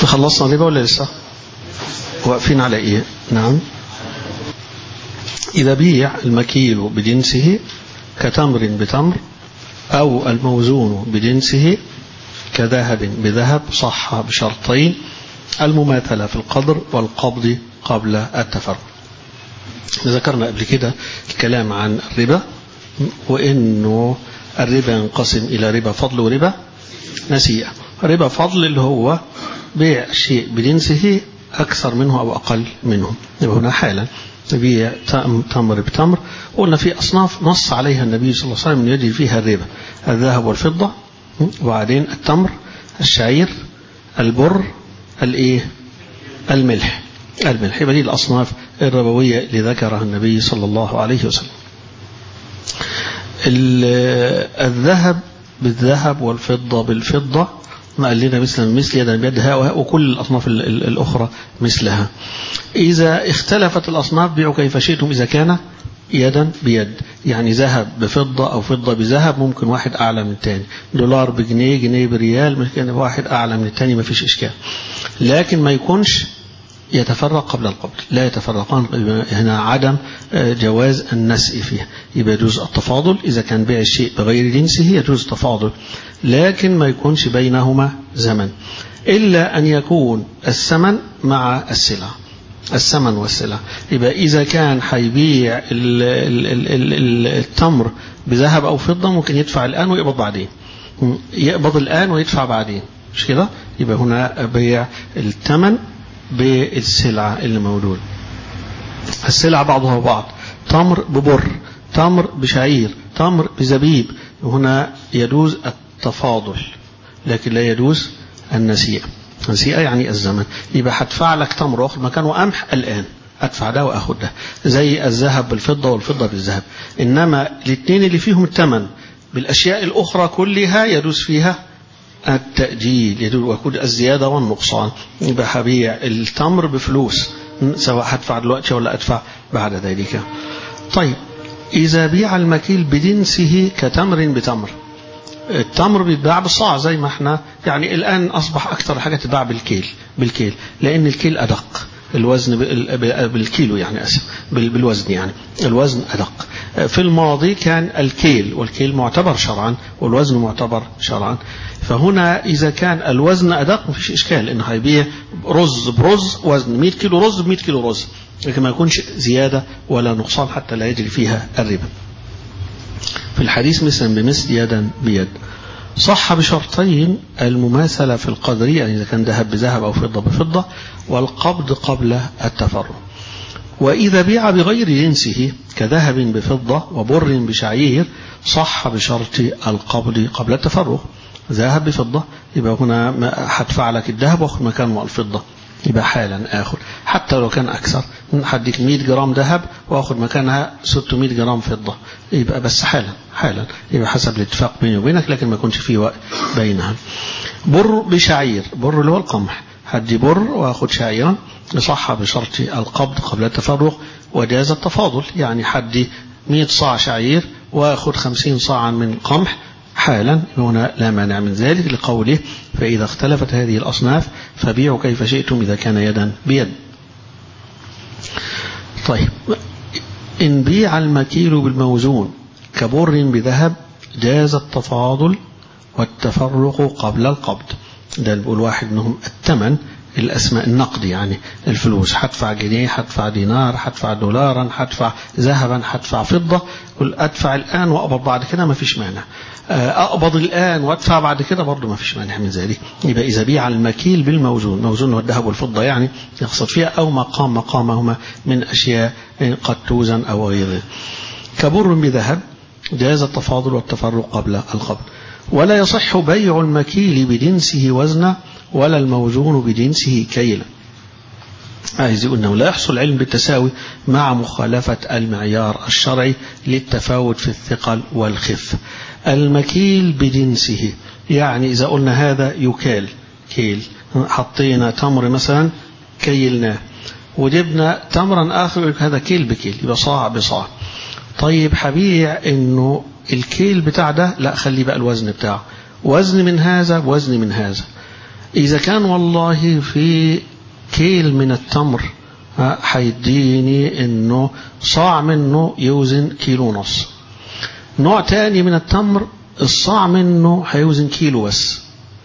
خلصنا ربا ولا لسه واقفين على ايه نعم إذا بيع المكيل بجنسه كتمر بتمر أو الموزون بجنسه كذهب بذهب صح بشرطين المماثلة في القدر والقبض قبل التفرق ذكرنا قبل كده الكلام عن الربا وإنه الربا ينقسم إلى ربا فضل وربا نسيئة ربا فضل اللي هو بيع شيء بجنسه أكثر منه أو أقل منه يبقى هنا حالا نبيع تمر بتمر وقلنا في أصناف نص عليها النبي صلى الله عليه وسلم يجري فيها الربا الذهب والفضة وبعدين التمر الشعير البر الايه الملح الملح يبقى دي الأصناف الربوية اللي ذكرها النبي صلى الله عليه وسلم الذهب بالذهب والفضة بالفضة ما قال لنا مثل مثل يدا بيد هؤلاء وكل الأصناف الأخرى مثلها إذا اختلفت الأصناف بيعوا كيف شئتم إذا كان يدا بيد يعني ذهب بفضة أو فضة بذهب ممكن واحد أعلى من الثاني دولار بجنيه جنيه بريال ممكن واحد أعلى من الثاني ما فيش إشكال لكن ما يكونش يتفرق قبل القبض لا يتفرقان هنا عدم جواز النسء فيها يبقى يجوز التفاضل إذا كان بيع الشيء بغير جنسه يجوز التفاضل لكن ما يكونش بينهما زمن إلا أن يكون الثمن مع السلع الثمن والسلع يبقى إذا كان هيبيع التمر بذهب أو فضة ممكن يدفع الآن ويقبض بعدين يقبض الآن ويدفع بعدين مش كده يبقى هنا بيع الثمن بالسلعة اللي موجودة السلع بعضها بعض تمر ببر تمر بشعير تمر بزبيب هنا يجوز التفاضل لكن لا يجوز النسيئة النسيئة يعني الزمن يبقى هدفع لك تمر واخد مكانه قمح الآن أدفع ده وأخد ده زي الذهب بالفضة والفضة بالذهب إنما الاثنين اللي فيهم الثمن بالأشياء الأخرى كلها يجوز فيها التأجيل يدل ويكون الزيادة والنقصان يبقى هبيع التمر بفلوس سواء هدفع دلوقتي ولا أدفع بعد ذلك طيب إذا بيع المكيل بجنسه كتمر بتمر التمر بيتباع بالصاع زي ما احنا يعني الآن أصبح أكثر حاجة تتباع بالكيل بالكيل لأن الكيل أدق الوزن بالكيلو يعني أسف بالوزن يعني الوزن أدق في الماضي كان الكيل والكيل معتبر شرعا والوزن معتبر شرعا فهنا إذا كان الوزن أدق مفيش إشكال إنه هيبيع رز برز وزن 100 كيلو رز ب 100 كيلو رز لكن ما يكونش زيادة ولا نقصان حتى لا يجري فيها الربا في الحديث مثلا بمثل يدا بيد صح بشرطين المماثلة في القدر يعني إذا كان ذهب بذهب أو فضة بفضة والقبض قبل التفرق وإذا بيع بغير جنسه كذهب بفضة وبر بشعير صح بشرط القبض قبل التفرق ذهب بفضة يبقى هنا هدفع لك الذهب واخد مكانه الفضة يبقى حالا آخد حتى لو كان أكثر هديك 100 جرام ذهب وآخد مكانها 600 جرام فضة يبقى بس حالا حالا يبقى حسب الاتفاق بيني وبينك لكن ما يكونش في وقت بينها بر بشعير بر اللي هو القمح هدي بر وآخد شعيرا يصح بشرط القبض قبل التفرق وجاز التفاضل يعني حدي 100 صاع شعير وآخد 50 صاعا من قمح حالا هنا لا مانع من ذلك لقوله فإذا اختلفت هذه الأصناف فبيعوا كيف شئتم إذا كان يدا بيد طيب إن بيع المكيل بالموزون كبر بذهب جاز التفاضل والتفرق قبل القبض ده بيقول واحد منهم الثمن الأسماء النقد يعني الفلوس هدفع جنيه هدفع دينار هدفع دولارا هدفع ذهبا هدفع فضة قل أدفع الآن وأقبض بعد كده ما فيش مانع أقبض الآن وأدفع بعد كده برضه ما فيش مانع من ذلك يبقى إذا بيع المكيل بالموزون موزون هو الذهب والفضة يعني يقصد فيها أو مقام مقامهما من أشياء قد توزن أو غيره كبر بذهب جاز التفاضل والتفرق قبل القبض ولا يصح بيع المكيل بجنسه وزنا ولا الموزون بجنسه كيلا عايز يقول انه لا يحصل علم بالتساوي مع مخالفة المعيار الشرعي للتفاوت في الثقل والخف المكيل بجنسه يعني إذا قلنا هذا يكال كيل حطينا تمر مثلا كيلناه وجبنا تمرا آخر هذا كيل بكيل يبقى صاع بصاع طيب حبيع انه الكيل بتاع ده لا خلي بقى الوزن بتاعه وزن من هذا وزن من هذا إذا كان والله في كيل من التمر هيديني انه صاع منه يوزن كيلو ونص نوع تاني من التمر الصاع منه هيوزن كيلو بس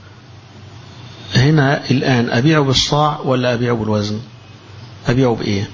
هنا الآن أبيعه بالصاع ولا أبيعه بالوزن أبيعه بإيه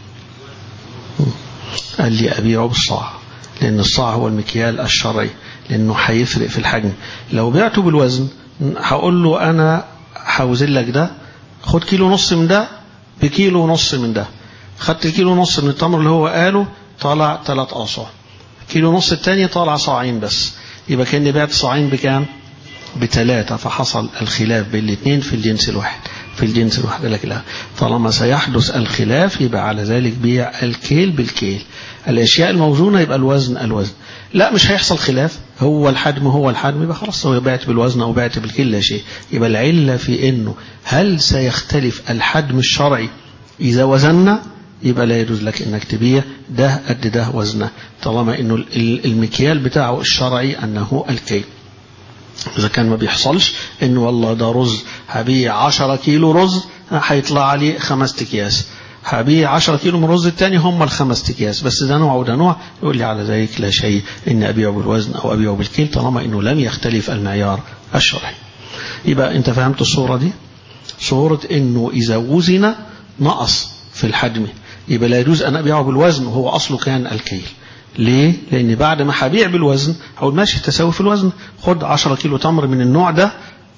قال لي أبيعه بالصاع لأن الصاع هو المكيال الشرعي لأنه هيفرق في الحجم لو بعته بالوزن هقول له أنا هوزن لك ده خد كيلو نص من ده بكيلو ونص من ده خدت الكيلو ونص من التمر اللي هو قاله طالع ثلاث أصع كيلو ونص التاني طالع صاعين بس يبقى كأني بعت صاعين بكام بثلاثة فحصل الخلاف بين الاثنين في الجنس الواحد في الجنس الواحد لك لا طالما سيحدث الخلاف يبقى على ذلك بيع الكيل بالكيل الأشياء الموزونة يبقى الوزن الوزن لا مش هيحصل خلاف هو الحجم هو الحجم يبقى خلاص هو بعت بالوزن أو بعت بالكيل لا شيء يبقى العلة في إنه هل سيختلف الحجم الشرعي إذا وزنا يبقى لا يجوز لك انك تبيع ده قد ده وزنه طالما انه المكيال بتاعه الشرعي انه الكيل إذا كان ما بيحصلش إنه والله ده رز هبيع 10 كيلو رز هيطلع لي خمس أكياس هبيع 10 كيلو من الرز الثاني هم الخمس أكياس بس ده نوع وده نوع يقول لي على ذلك لا شيء إن أبيعه بالوزن أو أبيعه بالكيل طالما إنه لم يختلف المعيار الشرعي يبقى أنت فهمت الصورة دي صورة إنه إذا وزن نقص في الحجم يبقى لا يجوز أن أبيعه بالوزن وهو أصله كان الكيل ليه؟ لأن بعد ما هبيع بالوزن هقول ماشي تساوي في الوزن خد 10 كيلو تمر من النوع ده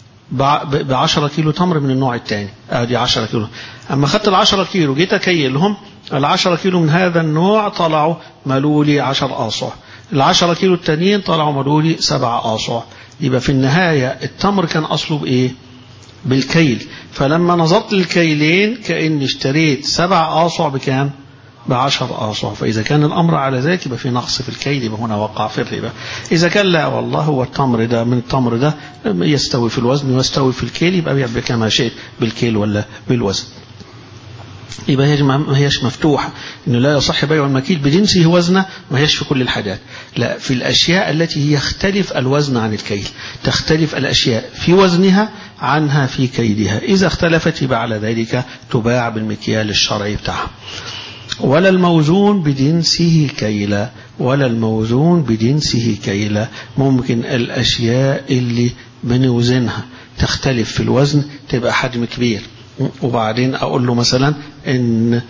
ب 10 كيلو تمر من النوع الثاني ادي 10 كيلو اما خدت ال 10 كيلو جيت اكيلهم ال 10 كيلو من هذا النوع طلعوا مالوا لي 10 اصع ال 10 كيلو التانيين طلعوا مالوا لي 7 اصع يبقى في النهايه التمر كان اصله بايه؟ بالكيل فلما نظرت للكيلين كاني اشتريت سبع اصع بكام؟ بعشر آصع فإذا كان الأمر على ذلك يبقى في نقص في الكيل يبقى هنا وقع في الربا إذا كان لا والله هو التمر ده من التمر ده يستوي في الوزن ويستوي في الكيل يبقى بيع كما شئت بالكيل ولا بالوزن يبقى هي ما هيش مفتوحة إنه لا يصح بيع المكيل بجنسه وزنه ما هيش في كل الحاجات لا في الأشياء التي يختلف الوزن عن الكيل تختلف الأشياء في وزنها عنها في كيدها إذا اختلفت يبقى على ذلك تباع بالمكيال الشرعي بتاعها ولا الموزون بجنسه كيلا ولا الموزون بجنسه كيلا ممكن الأشياء اللي بنوزنها تختلف في الوزن تبقى حجم كبير وبعدين أقول له مثلا إن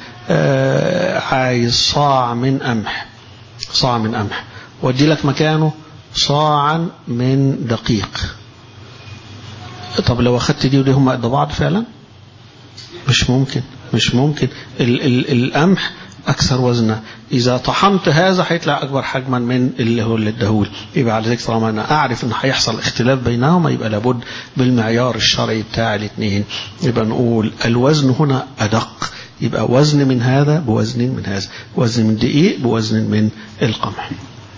عايز صاع من قمح صاع من قمح وادي لك مكانه صاعا من دقيق طب لو أخدت دي ودي هم قد بعض فعلا مش ممكن مش ممكن ال ال القمح أكثر وزنا إذا طحنت هذا هيطلع أكبر حجما من اللي هو اللي الدهول يبقى على ذلك طالما أنا أعرف إن هيحصل اختلاف بينهما يبقى لابد بالمعيار الشرعي بتاع الاثنين يبقى نقول الوزن هنا أدق يبقى وزن من هذا بوزن من هذا وزن من دقيق بوزن من القمح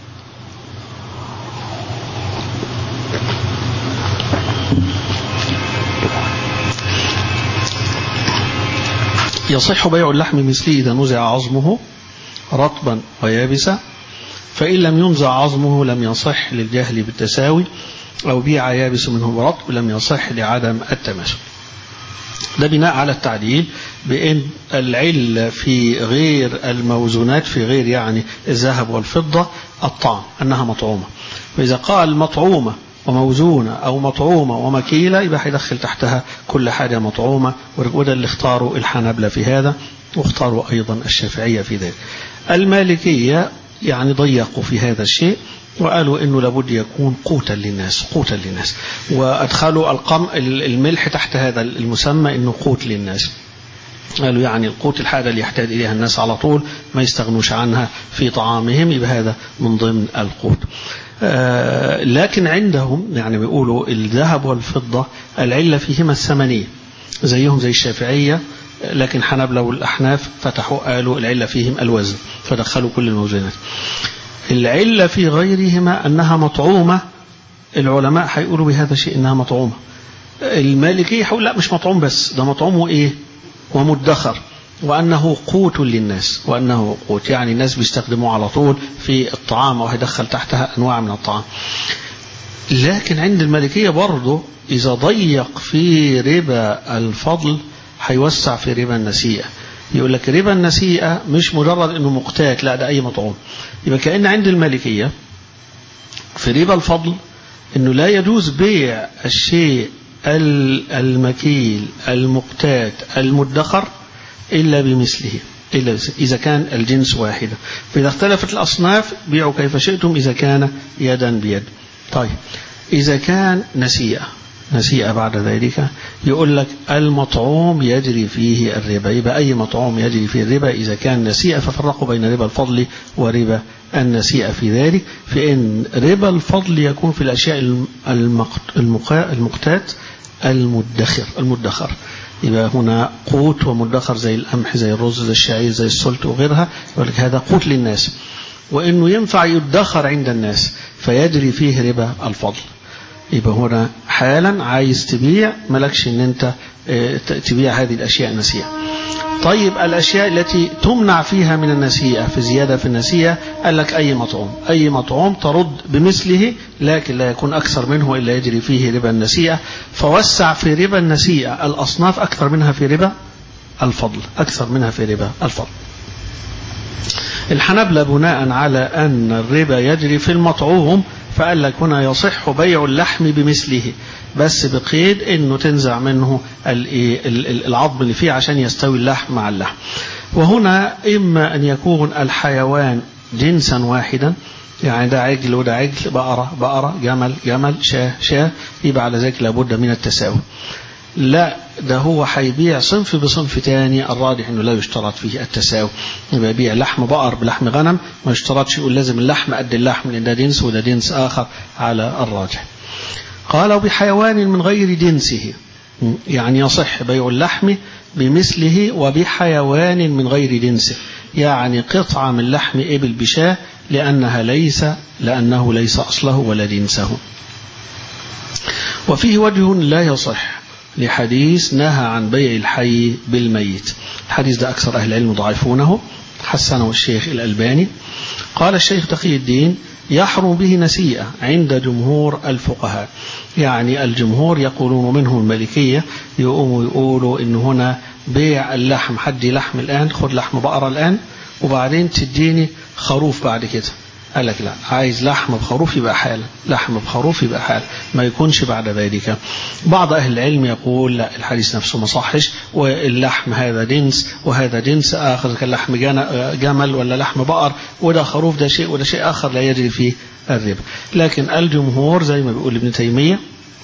يصح بيع اللحم مثله إذا نزع عظمه رطبا ويابسا فإن لم ينزع عظمه لم يصح للجهل بالتساوي أو بيع يابس منه برطب لم يصح لعدم التماثل ده بناء على التعديل بأن العلة في غير الموزونات في غير يعني الذهب والفضة الطعم أنها مطعومة فإذا قال مطعومة وموزونة أو مطعومة ومكيلة يبقى هيدخل تحتها كل حاجة مطعومة وده اللي اختاروا الحنابلة في هذا واختاروا أيضا الشافعية في ذلك المالكية يعني ضيقوا في هذا الشيء وقالوا انه لابد يكون قوتا للناس قوتا للناس وادخلوا القم الملح تحت هذا المسمى انه قوت للناس قالوا يعني القوت الحاجة اللي يحتاج إليها الناس على طول ما يستغنوش عنها في طعامهم يبقى هذا من ضمن القوت آه لكن عندهم يعني بيقولوا الذهب والفضة العلة فيهما الثمنية زيهم زي الشافعية لكن حنبلة والأحناف فتحوا قالوا العلة فيهم الوزن فدخلوا كل الموزنات العلة في غيرهما أنها مطعومة العلماء هيقولوا بهذا الشيء إنها مطعومة المالكية هيقول لا مش مطعوم بس ده مطعوم وإيه ومدخر وأنه قوت للناس وأنه قوت يعني الناس بيستخدموه على طول في الطعام وهيدخل تحتها أنواع من الطعام لكن عند المالكية برضه إذا ضيق في ربا الفضل هيوسع في ربا النسيئة يقول لك ربا النسيئة مش مجرد انه مقتات لا ده اي مطعوم يبقى كأن عند المالكية في ربا الفضل انه لا يجوز بيع الشيء المكيل المقتات المدخر الا بمثله إلا إذا كان الجنس واحدا فإذا اختلفت الأصناف بيعوا كيف شئتم إذا كان يدا بيد طيب إذا كان نسيئة نسيئة بعد ذلك يقول لك المطعوم يجري فيه الربا يبقى أي مطعوم يجري فيه الربا إذا كان نسيئة ففرقوا بين ربا الفضل وربا النسيئة في ذلك فإن ربا الفضل يكون في الأشياء المقتات المدخر المدخر يبقى هنا قوت ومدخر زي القمح زي الرز زي الشعير زي السلت وغيرها يقول لك هذا قوت للناس وإنه ينفع يدخر عند الناس فيجري فيه ربا الفضل يبقى هنا حالا عايز تبيع ملكش ان انت تبيع هذه الاشياء النسيئة طيب الاشياء التي تمنع فيها من النسيئة في زيادة في النسيئة قال لك اي مطعوم اي مطعوم ترد بمثله لكن لا يكون اكثر منه الا يجري فيه ربا النسيئة فوسع في ربا النسيئة الاصناف اكثر منها في ربا الفضل اكثر منها في ربا الفضل الحنبلة بناء على أن الربا يجري في المطعوم فقال لك هنا يصح بيع اللحم بمثله بس بقيد انه تنزع منه العظم اللي فيه عشان يستوي اللحم مع اللحم وهنا اما ان يكون الحيوان جنسا واحدا يعني ده عجل وده عجل بقرة بقرة جمل جمل شاه شاه يبقى على ذلك لابد من التساوي لا ده هو هيبيع صنف بصنف تاني الراجح انه لا يشترط فيه التساوي يبقى يبيع لحم بقر بلحم غنم ما يشترطش يقول لازم اللحم قد اللحم لان ده جنس وده جنس اخر على الراجح قال بحيوان من غير جنسه يعني يصح بيع اللحم بمثله وبحيوان من غير جنسه يعني قطعة من لحم إبل بشاه لأنها ليس لأنه ليس أصله ولا جنسه وفيه وجه لا يصح لحديث نهى عن بيع الحي بالميت الحديث ده أكثر أهل العلم ضعيفونه حسنه الشيخ الألباني قال الشيخ تقي الدين يحرم به نسيئة عند جمهور الفقهاء يعني الجمهور يقولون منهم الملكية يقوموا يقولوا إن هنا بيع اللحم حدي لحم الآن خد لحم بقرة الآن وبعدين تديني خروف بعد كده قال لك لا عايز لحم بخروف يبقى حال لحم بخروف يبقى حال ما يكونش بعد ذلك بعض أهل العلم يقول لا الحديث نفسه ما صحش واللحم هذا جنس وهذا جنس آخر كان لحم جمل ولا لحم بقر وده خروف ده شيء وده شيء آخر لا يجري فيه الربا لكن الجمهور زي ما بيقول ابن تيمية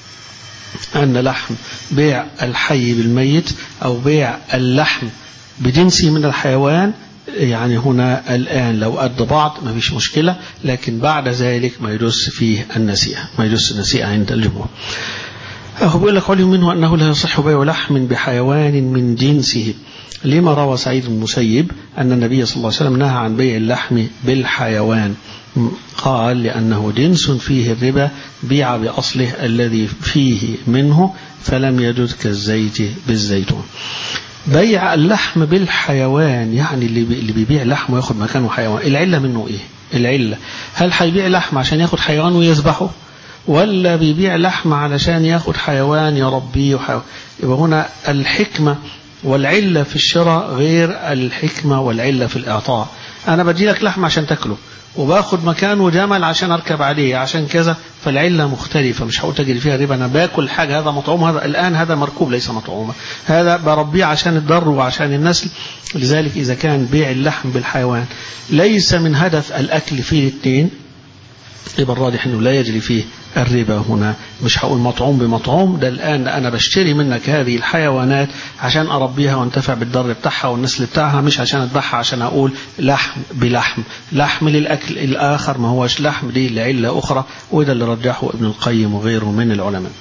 أن لحم بيع الحي بالميت أو بيع اللحم بجنسه من الحيوان يعني هنا الآن لو قد بعض ما فيش مشكلة لكن بعد ذلك ما يدس فيه النسيئة ما يدس النسيئة عند الجمهور هو بيقول لك علم منه أنه لا يصح بيع لحم بحيوان من جنسه لما روى سعيد المسيب أن النبي صلى الله عليه وسلم نهى عن بيع اللحم بالحيوان قال لأنه جنس فيه الربا بيع بأصله الذي فيه منه فلم يجد كالزيت بالزيتون بيع اللحم بالحيوان يعني اللي اللي بيبيع لحم وياخد مكانه حيوان العلة منه ايه العلة هل هيبيع لحم عشان ياخد حيوان ويذبحه ولا بيبيع لحم علشان ياخد حيوان يربيه وحيوان يبقى هنا الحكمة والعلة في الشراء غير الحكمة والعلة في الإعطاء أنا بدي لك لحم عشان تاكله وباخد مكانه جمل عشان اركب عليه عشان كذا فالعله مختلفه مش هقول تجري فيها ربا انا باكل حاجه هذا مطعوم هذا الان هذا مركوب ليس مطعوما هذا بربيه عشان الضر وعشان النسل لذلك اذا كان بيع اللحم بالحيوان ليس من هدف الاكل فيه الاثنين يبقى الراجح انه لا يجري فيه الربا هنا مش هقول مطعوم بمطعوم ده الان انا بشتري منك هذه الحيوانات عشان اربيها وانتفع بالضر بتاعها والنسل بتاعها مش عشان اذبحها عشان اقول لحم بلحم لحم للاكل الاخر ما هوش لحم دي لعله اخرى وده اللي رجحه ابن القيم وغيره من العلماء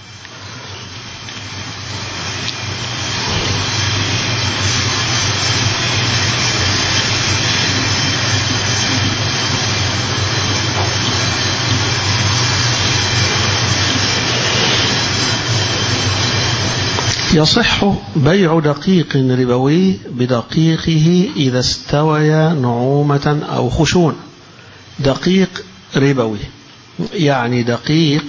يصح بيع دقيق ربوي بدقيقه إذا استوي نعومة أو خشونة دقيق ربوي يعني دقيق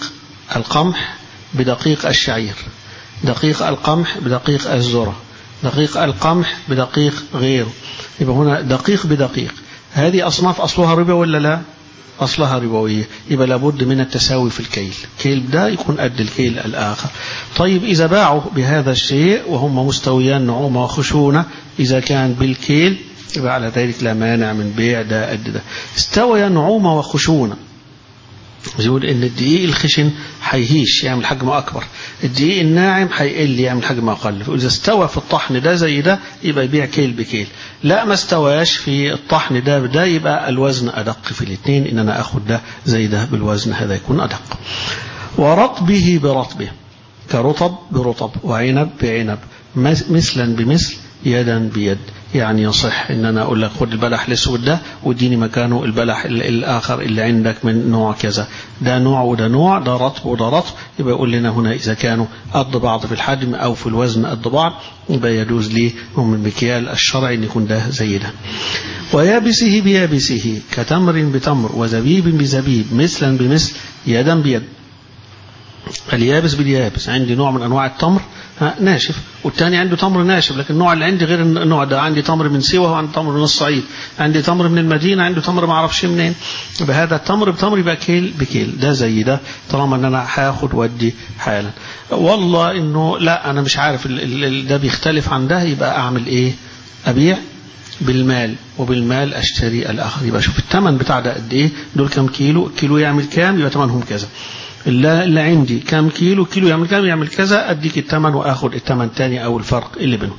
القمح بدقيق الشعير دقيق القمح بدقيق الذرة دقيق القمح بدقيق غيره يبقى هنا دقيق بدقيق هذه أصناف أصلها ربا ولا لا أصلها ربوية يبقى لابد من التساوي في الكيل الكيل ده يكون قد الكيل الآخر طيب إذا باعوا بهذا الشيء وهم مستويان نعومة وخشونة إذا كان بالكيل يبقى على ذلك لا مانع من بيع ده قد ده استوى نعومة وخشونة يقول ان الدقيق الخشن هيهيش يعمل حجم اكبر الدقيق الناعم هيقل يعمل حجم اقل فاذا استوى في الطحن ده زي ده يبقى يبيع كيل بكيل لا ما استواش في الطحن ده ده يبقى الوزن ادق في الاثنين ان انا اخد ده زي ده بالوزن هذا يكون ادق ورطبه برطبه كرطب برطب وعنب بعنب مثلا بمثل يدا بيد يعني يصح ان انا اقول لك خد البلح الاسود ده واديني مكانه البلح الاخر اللي عندك من نوع كذا ده نوع وده نوع ده رطب وده رطب يبقى يقول لنا هنا اذا كانوا قد بعض في الحجم او في الوزن قد بعض يبقى يجوز لي من المكيال الشرعي ان يكون ده زي ده ويابسه بيابسه كتمر بتمر وزبيب بزبيب مثلا بمثل يدا بيد اليابس باليابس عندي نوع من انواع التمر ناشف والتاني عنده تمر ناشف لكن النوع اللي عندي غير النوع ده عندي تمر من سيوة وعندي تمر من الصعيد عندي تمر من المدينة عنده تمر ما اعرفش منين يبقى هذا التمر بتمر يبقى كيل بكيل ده زي ده طالما ان انا هاخد ودي حالا والله انه لا انا مش عارف ال ال ده بيختلف عن ده يبقى اعمل ايه ابيع بالمال وبالمال اشتري الاخر يبقى شوف الثمن بتاع ده قد ايه دول كام كيلو الكيلو يعمل كام يبقى ثمنهم كذا اللي, اللي عندي كام كيلو كيلو يعمل كام يعمل كذا اديك الثمن واخد الثمن تاني او الفرق اللي بينهم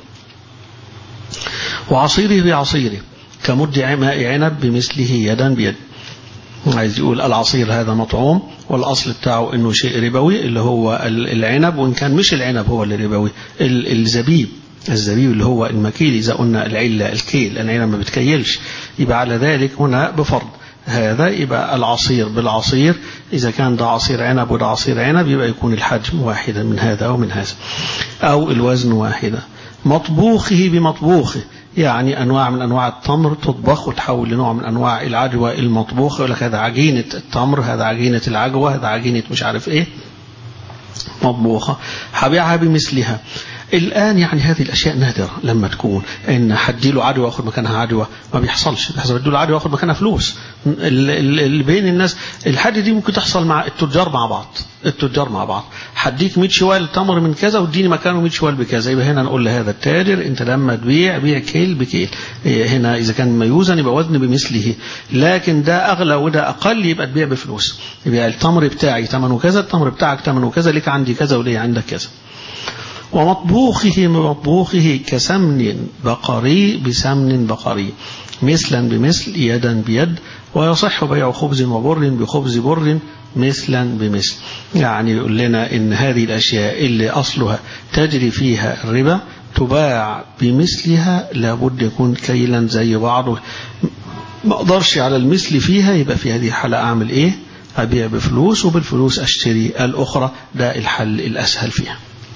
وعصيره بعصيره كمد ماء عنب بمثله يدا بيد عايز يقول العصير هذا مطعوم والاصل بتاعه انه شيء ربوي اللي هو العنب وان كان مش العنب هو اللي ربوي الزبيب الزبيب اللي هو المكيل اذا قلنا العله الكيل العنب ما بتكيلش يبقى على ذلك هنا بفرض هذا يبقى العصير بالعصير إذا كان ده عصير عنب وده عصير عنب يبقى يكون الحجم واحدا من هذا أو من هذا أو الوزن واحدا مطبوخه بمطبوخه يعني أنواع من أنواع التمر تطبخ وتحول لنوع من أنواع العجوة المطبوخة يقول لك هذا عجينة التمر هذا عجينة العجوة هذا عجينة مش عارف إيه مطبوخة هبيعها بمثلها الآن يعني هذه الأشياء نادرة لما تكون إن حديله عدوى وأخذ مكانها عدوى ما بيحصلش بيحصل بديله عدوى وأخذ مكانها فلوس اللي بين الناس الحد دي ممكن تحصل مع التجار مع بعض التجار مع بعض حديك 100 شوال تمر من كذا واديني مكانه 100 شوال بكذا يبقى هنا نقول لهذا التاجر انت لما تبيع بيع كيل بكيل هنا اذا كان ما يوزن يبقى وزن بمثله لكن ده اغلى وده اقل يبقى تبيع بفلوس يبقى التمر بتاعي ثمنه كذا التمر بتاعك ثمنه كذا ليك عندي كذا وليه عندك كذا ومطبوخه مطبوخه كسمن بقري بسمن بقري مثلا بمثل يدا بيد ويصح بيع خبز وبر بخبز بر مثلا بمثل يعني يقول لنا ان هذه الاشياء اللي اصلها تجري فيها الربا تباع بمثلها لابد يكون كيلا زي بعضه ما اقدرش على المثل فيها يبقى في هذه الحالة اعمل ايه ابيع بفلوس وبالفلوس اشتري الاخرى ده الحل الاسهل فيها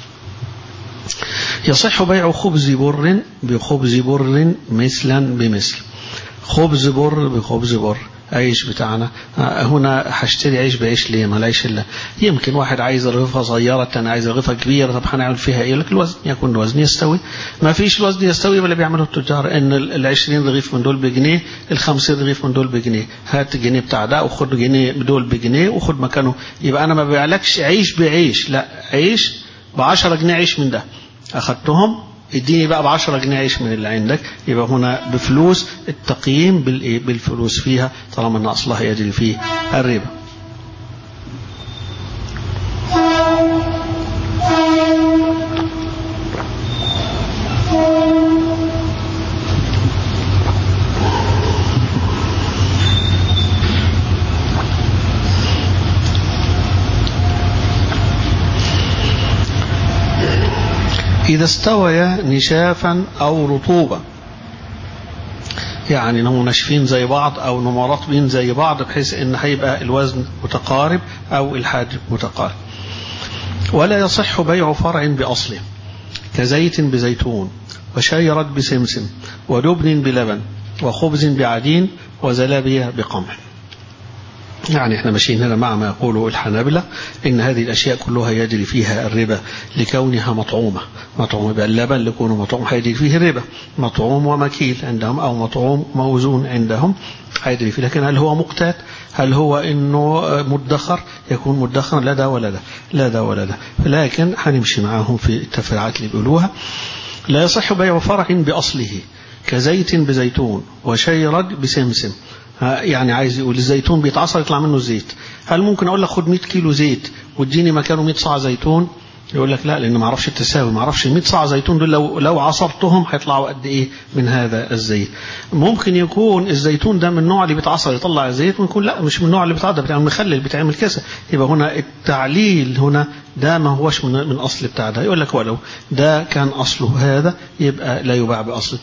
يصح بيع خبز بر بخبز بر مثلا بمثل خبز بر بخبز بر عيش بتاعنا هنا هشتري عيش بعيش ليه ما العيش الا يمكن واحد عايز رغيفه صغيره الثاني عايز رغيفه كبيره طب هنعمل فيها ايه لك الوزن يكون الوزن يستوي ما فيش الوزن يستوي ولا بيعمله التجار ان ال 20 رغيف من دول بجنيه ال 50 رغيف من دول بجنيه هات الجنيه بتاع ده وخد جنيه دول بجنيه وخد مكانه يبقى انا ما ببيعلكش عيش بعيش لا عيش ب 10 جنيه عيش من ده أخذتهم اديني بقى ب 10 جنيه عيش من اللي عندك يبقى هنا بفلوس التقييم بالايه بالفلوس فيها طالما ان اصلها يجري فيه الربا إذا استويا نشافا أو رطوبة يعني انهم ناشفين زي بعض او انهم رطبين زي بعض بحيث ان هيبقى الوزن متقارب او الحجم متقارب ولا يصح بيع فرع باصله كزيت بزيتون وشيرت بسمسم ودبن بلبن وخبز بعجين وزلابية بقمح يعني احنا ماشيين هنا مع ما يقوله الحنابلة ان هذه الاشياء كلها يجري فيها الربا لكونها مطعومة مطعومة يبقى اللبن لكونه مطعوم هيجري فيه الربا مطعوم ومكيل عندهم او مطعوم موزون عندهم هيجري فيه لكن هل هو مقتات هل هو انه مدخر يكون مدخر لا ده ولا ده لا ده ولا ده لكن هنمشي معاهم في التفريعات اللي بيقولوها لا يصح بيع فرع بأصله كزيت بزيتون وشيرد بسمسم يعني عايز يقول الزيتون بيتعصر يطلع منه الزيت هل ممكن اقول لك خد 100 كيلو زيت واديني مكانه 100 صاع زيتون يقول لك لا لان ما اعرفش التساوي ما اعرفش ال 100 صاع زيتون دول لو لو عصرتهم هيطلعوا قد ايه من هذا الزيت ممكن يكون الزيتون ده من النوع اللي بيتعصر يطلع زيت ويكون لا مش من النوع اللي بيتعصر بتعمل مخلل بتعمل كذا يبقى هنا التعليل هنا ده ما هوش من, من الاصل بتاع ده يقول لك ولو ده كان اصله هذا يبقى لا يباع باصله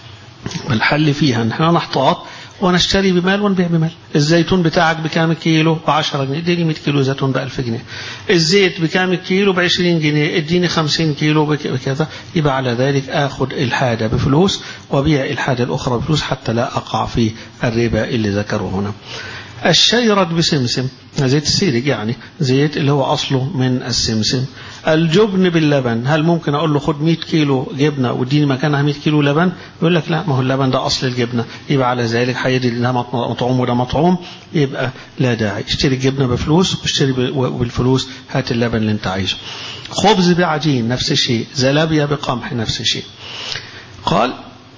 الحل فيها ان احنا نحتاط ونشتري بمال ونبيع بمال الزيتون بتاعك بكام كيلو ب 10 جنيه اديني 100 كيلو زيتون ب 1000 جنيه الزيت بكام كيلو ب 20 جنيه اديني 50 كيلو بكذا يبقى على ذلك اخذ الحاجه بفلوس وبيع الحاجه الاخرى بفلوس حتى لا اقع في الربا اللي ذكره هنا الشيرد بسمسم زيت السيرج يعني زيت اللي هو أصله من السمسم الجبن باللبن هل ممكن أقول له خد 100 كيلو جبنة واديني مكانها 100 كيلو لبن يقول لك لا ما هو اللبن ده أصل الجبنة يبقى على ذلك هيدي ده مطعوم وده مطعوم يبقى لا داعي اشتري الجبنة بفلوس واشتري بالفلوس هات اللبن اللي انت عايزه خبز بعجين نفس الشيء زلابيا بقمح نفس الشيء قال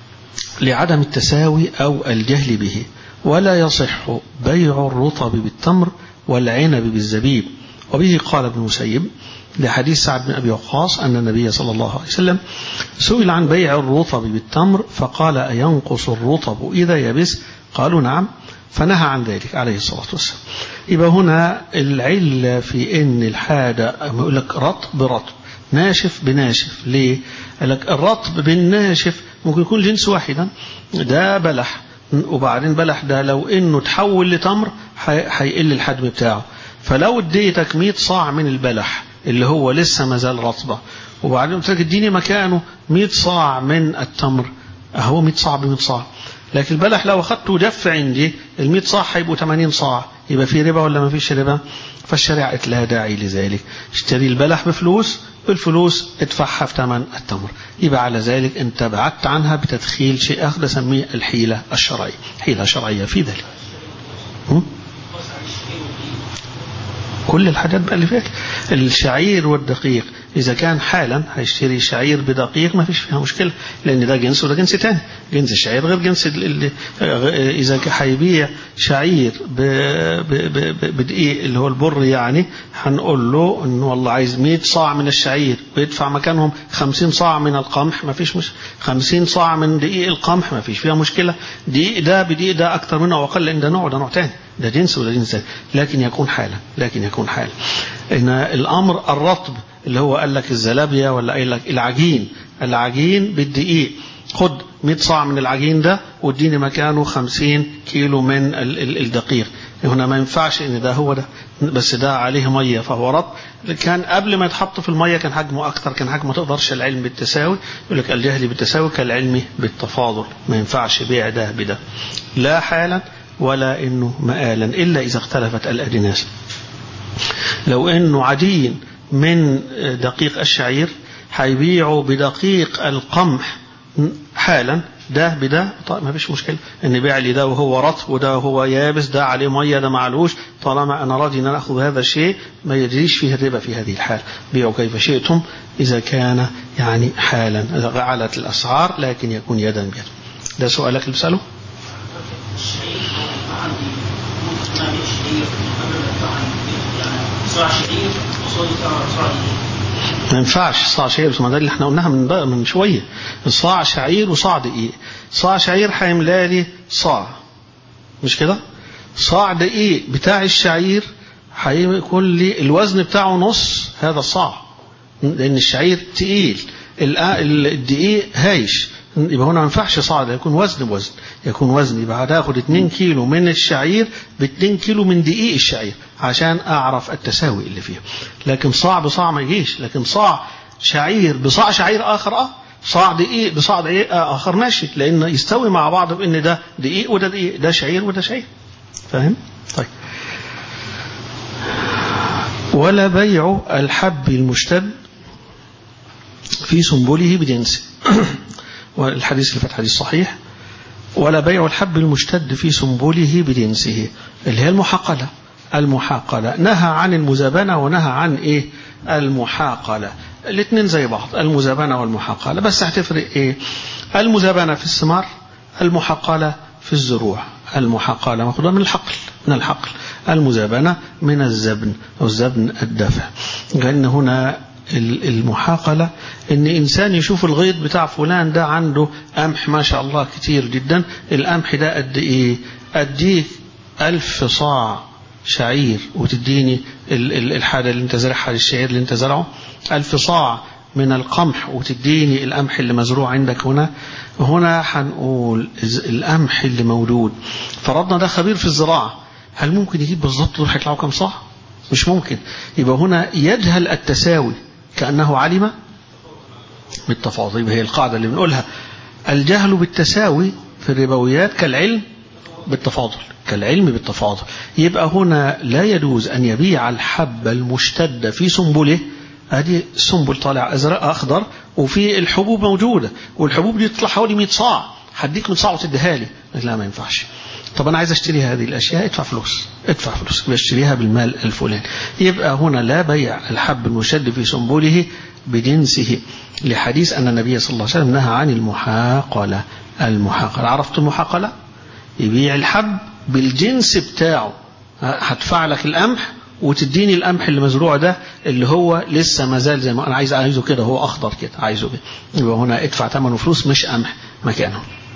لعدم التساوي أو الجهل به ولا يصح بيع الرطب بالتمر والعنب بالزبيب وبه قال ابن مسيب لحديث سعد بن أبي وقاص أن النبي صلى الله عليه وسلم سئل عن بيع الرطب بالتمر فقال أينقص الرطب إذا يبس قالوا نعم فنهى عن ذلك عليه الصلاة والسلام يبقى هنا العلة في أن الحاجة يقول لك رطب رطب ناشف بناشف ليه؟ قال لك الرطب بالناشف ممكن يكون جنس واحدا ده بلح وبعدين بلح ده لو انه تحول لتمر هيقل الحجم بتاعه فلو اديتك 100 صاع من البلح اللي هو لسه ما زال رطبه وبعدين قلت لك اديني مكانه 100 صاع من التمر اهو 100 صاع ب 100 صاع لكن البلح لو اخدته دف عندي ال 100 صاع هيبقوا 80 صاع يبقى في ربا ولا ما فيش ربا فالشريعه قالت لا داعي لذلك اشتري البلح بفلوس بالفلوس ادفعها في ثمن التمر يبقى على ذلك انت بعدت عنها بتدخيل شيء اخر نسميه الحيله الشرعيه حيله شرعيه في ذلك كل الحاجات بقى اللي فيها الشعير والدقيق إذا كان حالا هيشتري شعير بدقيق ما فيش فيها مشكلة لأن ده جنس وده جنس تاني جنس الشعير غير جنس اللي إذا هيبيع شعير بدقيق اللي هو البر يعني هنقول له إنه والله عايز 100 صاع من الشعير ويدفع مكانهم 50 صاع من القمح ما فيش مش 50 صاع من دقيق القمح ما فيش فيها مشكلة دقيق ده بدقيق ده أكتر منه أو أقل لأن ده نوع ده نوع تاني ده جنس وده جنس تاني لكن يكون حالا لكن يكون حالا إن الأمر الرطب اللي هو قال لك الزلابيا ولا قال لك العجين العجين بالدقيق خد 100 صاع من العجين ده واديني مكانه 50 كيلو من الدقيق هنا ما ينفعش ان ده هو ده بس ده عليه ميه فهو رطب كان قبل ما يتحط في الميه كان حجمه اكتر كان حجمه ما تقدرش العلم بالتساوي يقول لك الجهل بالتساوي كالعلم بالتفاضل ما ينفعش بيع ده بده لا حالا ولا انه مآلا الا اذا اختلفت الاجناس لو انه عجين من دقيق الشعير هيبيعوا بدقيق القمح حالا ده بده طيب ما فيش مشكلة ان بيع لي ده وهو رطب وده هو يابس ده عليه مية ده معلوش طالما انا راضي ان انا اخذ هذا الشيء ما يجريش فيه الربا في هذه الحال بيعوا كيف شئتم اذا كان يعني حالا علت الاسعار لكن يكون يدا بيد ده سؤالك اللي بسأله ما ينفعش صاع شعير بس ما ده اللي احنا قلناها من بقى من شويه صاع شعير وصاع دقيق صاع شعير هيملى لي صاع مش كده صاع دقيق بتاع الشعير هيكون لي الوزن بتاعه نص هذا الصاع لان الشعير تقيل الدقيق هايش يبقى هنا ما ينفعش صاع ده يكون وزن بوزن يكون وزن يبقى هتاخد 2 كيلو من الشعير ب 2 كيلو من دقيق الشعير عشان اعرف التساوي اللي فيها لكن صاع بصاع ما يجيش لكن صاع شعير بصاع شعير اخر اه صاع دقيق بصاع دقيق اخر ماشي لان يستوي مع بعض بان ده دقيق وده دقيق ده شعير وده شعير فاهم طيب ولا بيع الحب المشتد في سنبله بجنسه والحديث اللي فات حديث صحيح ولا بيع الحب المشتد في سنبله بجنسه اللي هي المحاقلة المحاقلة نهى عن المزابنة ونهى عن ايه المحاقلة الاثنين زي بعض المزابنة والمحاقلة بس هتفرق ايه المزابنة في الثمار المحاقلة في الزروع المحاقلة مأخوذة من الحقل من الحقل المزابنة من الزبن أو الزبن الدفع لأن هنا المحاقلة ان انسان يشوف الغيط بتاع فلان ده عنده قمح ما شاء الله كتير جدا القمح ده قد ايه اديك الف صاع شعير وتديني الحاجة اللي انت زرعها الشعير اللي انت زرعه الف صاع من القمح وتديني القمح اللي مزروع عندك هنا هنا هنقول القمح اللي موجود فرضنا ده خبير في الزراعة هل ممكن يجيب بالظبط دول هيطلعوا كم صاع مش ممكن يبقى هنا يجهل التساوي كأنه علم بالتفاضل يبقى هي القاعدة اللي بنقولها الجهل بالتساوي في الربويات كالعلم بالتفاضل كالعلم بالتفاضل يبقى هنا لا يجوز أن يبيع الحب المشتد في سنبله ادي سنبل طالع ازرق اخضر وفي الحبوب موجوده والحبوب دي تطلع حوالي 100 صاع هديك 100 صاع وتديها لي لا ما ينفعش طب انا عايز اشتري هذه الاشياء ادفع فلوس ادفع فلوس بشتريها بالمال الفلاني يبقى هنا لا بيع الحب المشد في سنبله بجنسه لحديث ان النبي صلى الله عليه وسلم نهى عن المحاقله المحاقله عرفت المحاقله يبيع الحب بالجنس بتاعه هدفع لك القمح وتديني القمح اللي مزروع ده اللي هو لسه ما زال زي ما انا عايز عايزه كده هو اخضر كده عايزه كده يبقى هنا ادفع ثمنه فلوس مش قمح مكانه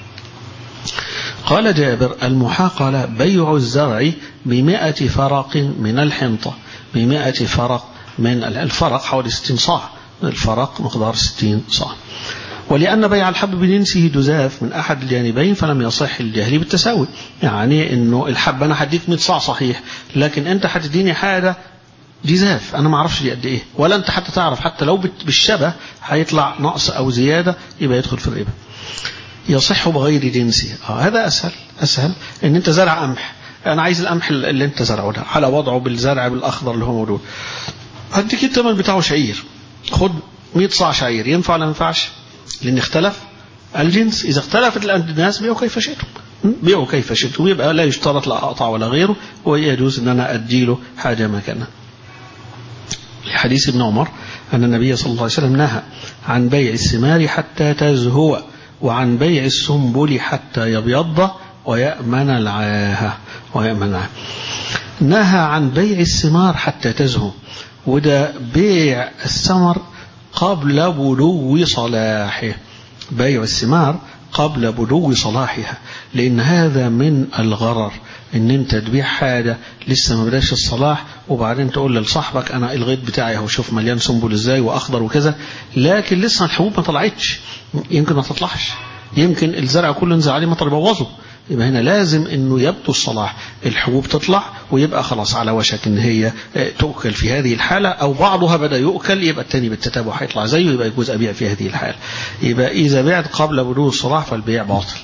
قال جابر المحاقلة بيع الزرع بمئة فرق من الحنطة بمئة فرق من الفرق حوالي 60 صاع الفرق مقدار 60 صاع ولأن بيع الحب بجنسه جزاف من أحد الجانبين فلم يصح الجهل بالتساوي يعني أنه الحب أنا هديك 100 صاع صحيح لكن أنت هتديني حاجة جزاف أنا ما أعرفش دي قد إيه ولا أنت حتى تعرف حتى لو بالشبه هيطلع نقص أو زيادة يبقى يدخل في الربا يصح بغير جنسه آه هذا أسهل أسهل أن أنت زرع قمح أنا عايز القمح اللي أنت زرعه ده على وضعه بالزرع بالأخضر اللي هو موجود هديك الثمن بتاعه شعير خد 100 صاع شعير ينفع ولا ما ينفعش؟ لأن اختلف الجنس إذا اختلفت الناس بيعوا كيف شئتم بيعوا كيف شئتم يبقى لا يشترط لا أقطع ولا غيره ويجوز أن أنا أديله حاجة مكانها لحديث ابن عمر أن النبي صلى الله عليه وسلم نهى عن بيع الثمار حتى تزهو وعن بيع السنبل حتى يبيض ويأمن العاهة ويأمن العاهة نهى عن بيع الثمار حتى تزهو وده بيع الثمر قبل بلو صلاحه بيع الثمار قبل بلو صلاحها لأن هذا من الغرر ان انت تبيع حاجة لسه ما بداش الصلاح وبعدين تقول لصاحبك انا الغيط بتاعي اهو شوف مليان سنبل ازاي واخضر وكذا لكن لسه الحبوب ما طلعتش يمكن ما تطلعش يمكن الزرع كله نزل عليه مطر يبوظه يبقى هنا لازم انه يبدو الصلاح الحبوب تطلع ويبقى خلاص على وشك ان هي تؤكل في هذه الحالة او بعضها بدا يؤكل يبقى الثاني بالتتابع هيطلع زيه يبقى يجوز ابيع في هذه الحالة يبقى اذا بعت قبل بلوغ الصلاح فالبيع باطل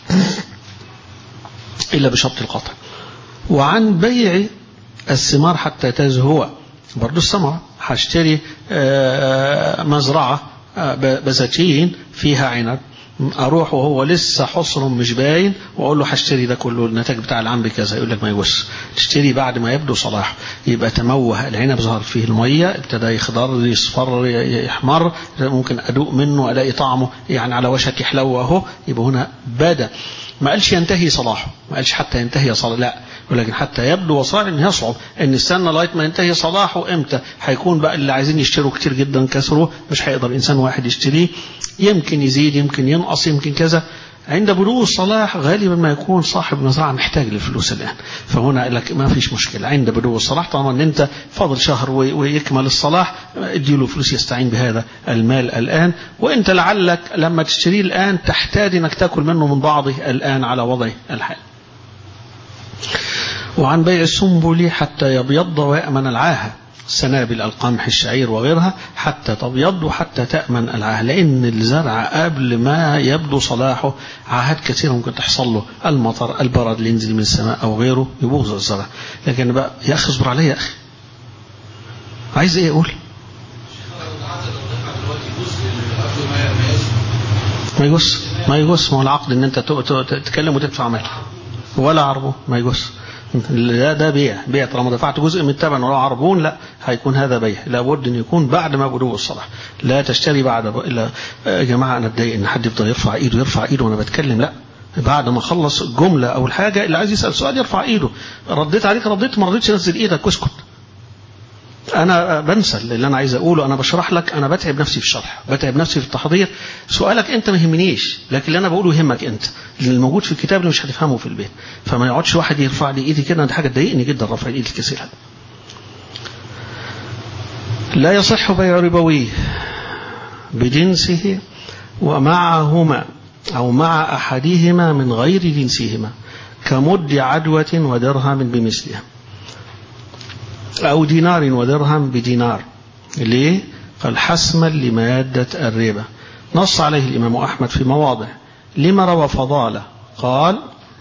الا بشرط القطع وعن بيع الثمار حتى تزهو برضو الثمرة هشتري مزرعة بساتين فيها عنب اروح وهو لسه حصر مش باين واقول له هشتري ده كله النتاج بتاع العنب كذا يقول لك ما يجوز تشتري بعد ما يبدو صلاح يبقى تموه العنب ظهر فيه الميه ابتدى يخضر يصفر يحمر ممكن ادوق منه الاقي طعمه يعني على وشك يحلو اهو يبقى هنا بدا ما قالش ينتهي صلاحه ما قالش حتى ينتهي صلاح لا ولكن حتى يبدو وصاع ان يصعب ان استنى لغايه ما ينتهي صلاحه امتى هيكون بقى اللي عايزين يشتروا كتير جدا كسره مش هيقدر انسان واحد يشتريه يمكن يزيد يمكن ينقص يمكن كذا عند بلوغ الصلاح غالبا ما يكون صاحب مزرعة محتاج للفلوس الآن فهنا لك ما فيش مشكلة عند بلوغ الصلاح طالما ان انت فاضل شهر ويكمل الصلاح اديله فلوس يستعين بهذا المال الآن وانت لعلك لما تشتريه الآن تحتاج انك تاكل منه من بعضه الآن على وضع الحال وعن بيع السنبل حتى يبيض ويأمن العاهة سنابل القمح الشعير وغيرها حتى تبيض وحتى تأمن العاهة لأن الزرع قبل ما يبدو صلاحه عاهات كثيرة ممكن تحصل له المطر البرد اللي ينزل من السماء أو غيره يبوظ الزرع لكن بقى يا أخي اصبر عليه يا أخي عايز ايه اقول ما يجوز ما يجوز ما هو العقد ان انت تتكلم وتدفع مال ولا عربون ما يجوز لا ده بيع بيع طالما دفعت جزء من الثمن ولا عربون لا هيكون هذا بيع لابد ان يكون بعد ما بدو الصلاح لا تشتري بعد ب... لا يا جماعه انا اتضايق ان حد يفضل يرفع ايده يرفع ايده وانا بتكلم لا بعد ما اخلص الجمله او الحاجه اللي عايز يسال سؤال يرفع ايده رديت عليك رديت ما رضيتش نزل ايدك واسكت انا بنسى اللي انا عايز اقوله انا بشرح لك انا بتعب نفسي في الشرح بتعب نفسي في التحضير سؤالك انت ما يهمنيش لكن اللي انا بقوله يهمك انت اللي الموجود في الكتاب اللي مش هتفهمه في البيت فما يقعدش واحد يرفع لي ايدي كده دي حاجه تضايقني جدا رفع الايد الكثير لا يصح بيع ربوي بجنسه ومعهما او مع احدهما من غير جنسهما كمد عدوه ودرهم بمثلها أو دينار ودرهم بدينار ليه؟ قال حسما لمادة الربا نص عليه الإمام أحمد في مواضع لما روى فضالة قال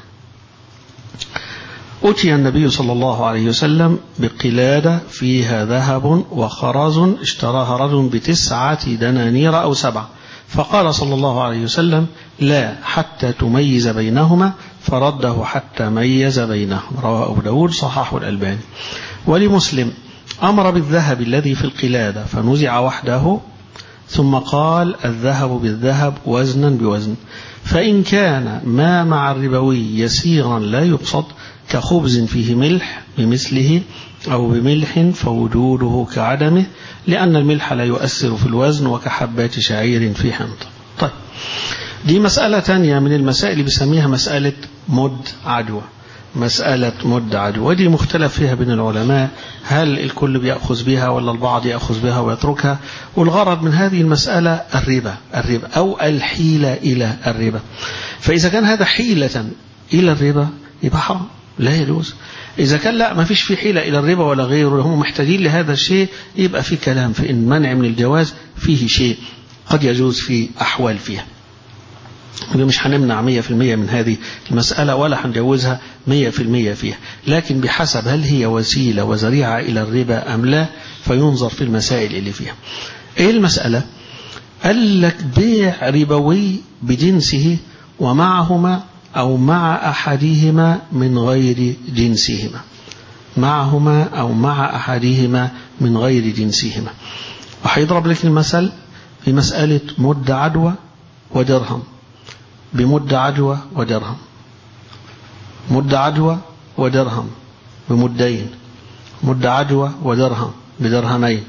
أتي النبي صلى الله عليه وسلم بقلادة فيها ذهب وخرز اشتراها رجل بتسعة دنانير أو سبعة فقال صلى الله عليه وسلم لا حتى تميز بينهما فرده حتى ميز بينهم رواه أبو داود صححه الألباني ولمسلم أمر بالذهب الذي في القلادة فنزع وحده ثم قال الذهب بالذهب وزنا بوزن فإن كان ما مع الربوي يسيرا لا يقصد كخبز فيه ملح بمثله أو بملح فوجوده كعدمه لأن الملح لا يؤثر في الوزن وكحبات شعير في حنطة طيب دي مسألة تانية من المسائل اللي بيسميها مسألة مد عدوى مسألة مد عدوى ودي مختلف فيها بين العلماء هل الكل بيأخذ بها ولا البعض يأخذ بها ويتركها والغرض من هذه المسألة الربا الربا أو الحيلة إلى الربا فإذا كان هذا حيلة إلى الربا يبقى حرام لا يجوز إذا كان لا ما فيش في حيلة إلى الربا ولا غيره هم محتاجين لهذا الشيء يبقى في كلام في إن منع من الجواز فيه شيء قد يجوز في أحوال فيها مش هنمنع 100% من هذه المسألة ولا هنجوزها 100% فيها لكن بحسب هل هي وسيلة وذريعة إلى الربا أم لا فينظر في المسائل اللي فيها إيه المسألة قال لك بيع ربوي بجنسه ومعهما أو مع أحدهما من غير جنسهما معهما أو مع أحدهما من غير جنسهما وهيضرب لك المثل في مسألة مد عدوى ودرهم بمد عدوى ودرهم مد عدوى ودرهم بمدين مد عدوى ودرهم بدرهمين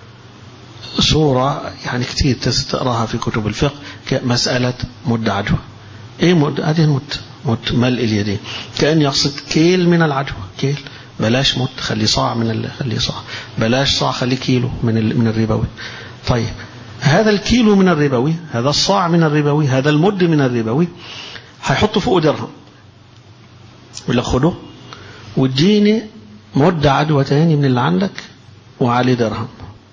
صورة يعني كثير تقراها في كتب الفقه مسألة مد عدوى ايه مد هذه المد مد ملء اليدين كأن يقصد كيل من العدوى كيل بلاش مد خلي صاع من ال... خلي صاع بلاش صاع خلي كيلو من ال... من الربوي طيب هذا الكيلو من الربوي هذا الصاع من الربوي هذا المد من الربوي هيحط فوقه درهم يقول لك خده واديني مد عدوى تاني من اللي عندك وعليه درهم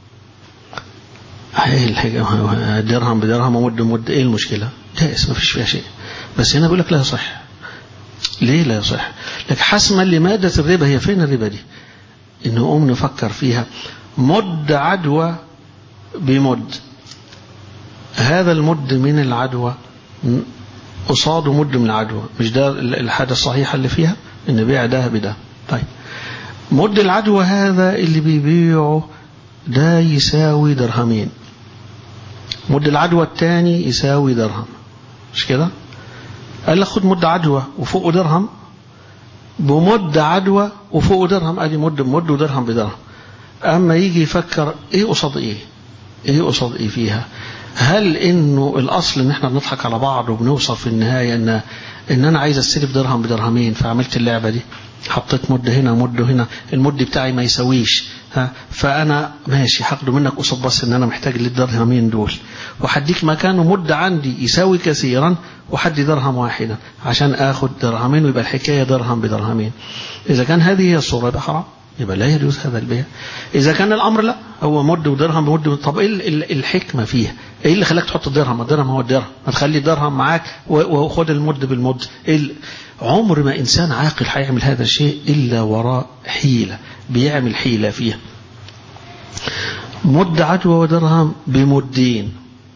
ايه درهم بدرهم ومد مد ايه المشكلة جائز ما فيش فيها شيء بس هنا بيقول لك لا يصح ليه لا يصح لك حسما لمادة الربا هي فين الربا دي انه نقوم نفكر فيها مد عدوى بمد هذا المد من العدوى قصاده مد من العدوى مش ده الحاجة الصحيحة اللي فيها ان بيع ده بده طيب مد العدوى هذا اللي بيبيعه ده يساوي درهمين مد العدوى الثاني يساوي درهم مش كده قال لك خد مد عدوى وفوقه درهم بمد عدوى وفوقه درهم ادي مد بمد ودرهم بدرهم اما يجي يفكر ايه قصاد ايه ايه قصاد ايه فيها هل انه الاصل ان احنا بنضحك على بعض وبنوصل في النهايه ان ان انا عايز استلف درهم بدرهمين فعملت اللعبه دي حطيت مد هنا ومد هنا المد بتاعي ما يساويش ها فانا ماشي هاخده منك قصاد بس ان انا محتاج للدرهمين دول وهديك مكانه مد عندي يساوي كثيرا وحدي درهم واحدا عشان اخد درهمين ويبقى الحكايه درهم بدرهمين اذا كان هذه هي الصوره يبقى حرام يبقى لا يجوز هذا البيع إذا كان الأمر لا هو مد ودرهم بمد طب إيه الحكمة فيها إيه اللي خلاك تحط الدرهم الدرهم هو الدرهم ما تخلي الدرهم معاك وخد المد بالمد إيه عمر ما إنسان عاقل هيعمل هذا الشيء إلا وراء حيلة بيعمل حيلة فيها مد عدوى ودرهم بمدين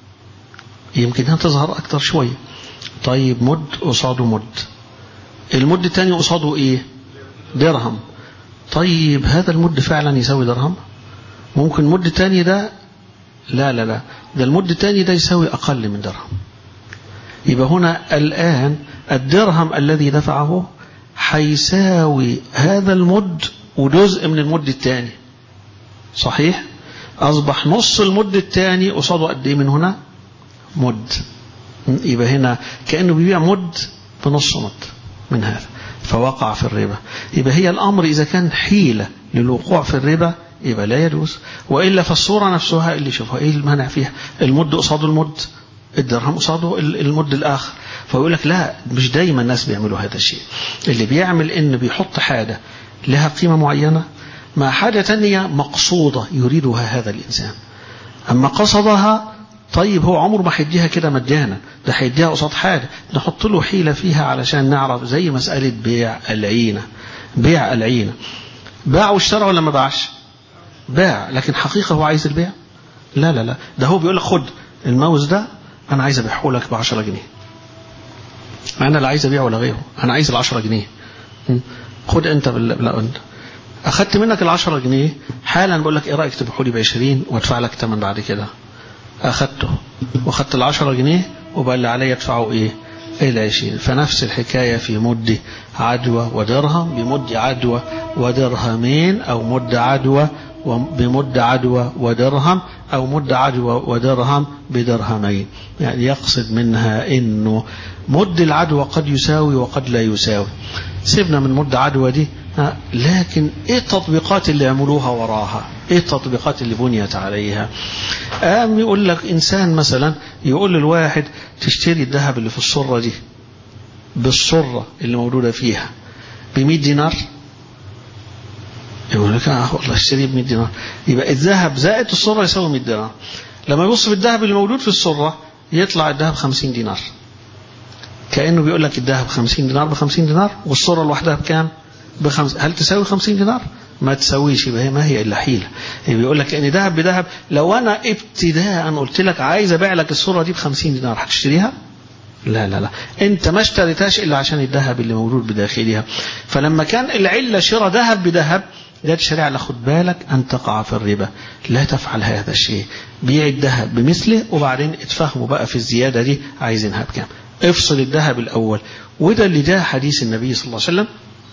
يمكن تظهر أكتر شوية طيب مد قصاده مد المد الثاني قصاده إيه درهم طيب هذا المد فعلا يساوي درهم ممكن المد الثاني ده لا لا لا ده المد الثاني ده يساوي أقل من درهم يبقى هنا الآن الدرهم الذي دفعه حيساوي هذا المد وجزء من المد الثاني صحيح أصبح نص المد الثاني قصاده قد إيه من هنا مد يبقى هنا كأنه بيبيع مد بنص مد من هذا فوقع في الربا يبقى هي الأمر إذا كان حيلة للوقوع في الربا يبقى لا يجوز وإلا فالصورة نفسها اللي شوفها إيه المانع فيها المد قصاده المد الدرهم قصاده المد الآخر فيقول لك لا مش دايما الناس بيعملوا هذا الشيء اللي بيعمل إن بيحط حاجة لها قيمة معينة مع حاجة تانية مقصودة يريدها هذا الإنسان أما قصدها طيب هو عمره ما هيديها كده مجانا ده هيديها قصاد حاجة نحط له حيلة فيها علشان نعرف زي مسألة بيع العينة بيع العينة باع واشترى ولا ما باعش باع لكن حقيقة هو عايز البيع لا لا لا ده هو بيقول لك خد الماوس ده أنا عايز أبيعه لك ب 10 جنيه أنا لا عايز أبيعه ولا غيره أنا عايز ال 10 جنيه خد أنت بال... لا أنت أخدت منك ال 10 جنيه حالا بقول لك إيه رأيك تبيعه لي ب 20 وأدفع لك ثمن بعد كده أخدته وأخدت ال 10 جنيه وبقى اللي عليا أدفعه إيه؟ العشرين فنفس الحكاية في مد عدوى ودرهم بمد عدوى ودرهمين أو مد عدوى بمد عدوى ودرهم أو مد عدوى ودرهم بدرهمين يعني يقصد منها أنه مد العدوى قد يساوي وقد لا يساوي سيبنا من مد عدوى دي لكن ايه التطبيقات اللي عملوها وراها ايه التطبيقات اللي بنيت عليها قام يقول لك انسان مثلا يقول للواحد تشتري الذهب اللي في الصرة دي بالصرة اللي موجودة فيها ب 100 دينار يقول لك اه والله اشتري ب 100 دينار يبقى الذهب زائد الصرة يساوي 100 دينار لما يبص في الذهب اللي موجود في الصرة يطلع الذهب 50 دينار كأنه بيقول لك الذهب 50 دينار ب 50 دينار والصرة لوحدها بكام؟ بخمس هل تساوي 50 دينار؟ ما تسويش يبقى هي ما هي الا حيله بيقول لك ان ذهب بذهب لو انا ابتداء قلت لك عايز ابيع لك الصوره دي ب 50 دينار هتشتريها؟ لا لا لا انت ما اشتريتهاش الا عشان الذهب اللي موجود بداخلها فلما كان العله شراء ذهب بذهب جت الشريعه خد بالك ان تقع في الربا لا تفعل هذا الشيء بيع الذهب بمثله وبعدين اتفهموا بقى في الزياده دي عايزينها بكام افصل الذهب الاول وده اللي جاء حديث النبي صلى الله عليه وسلم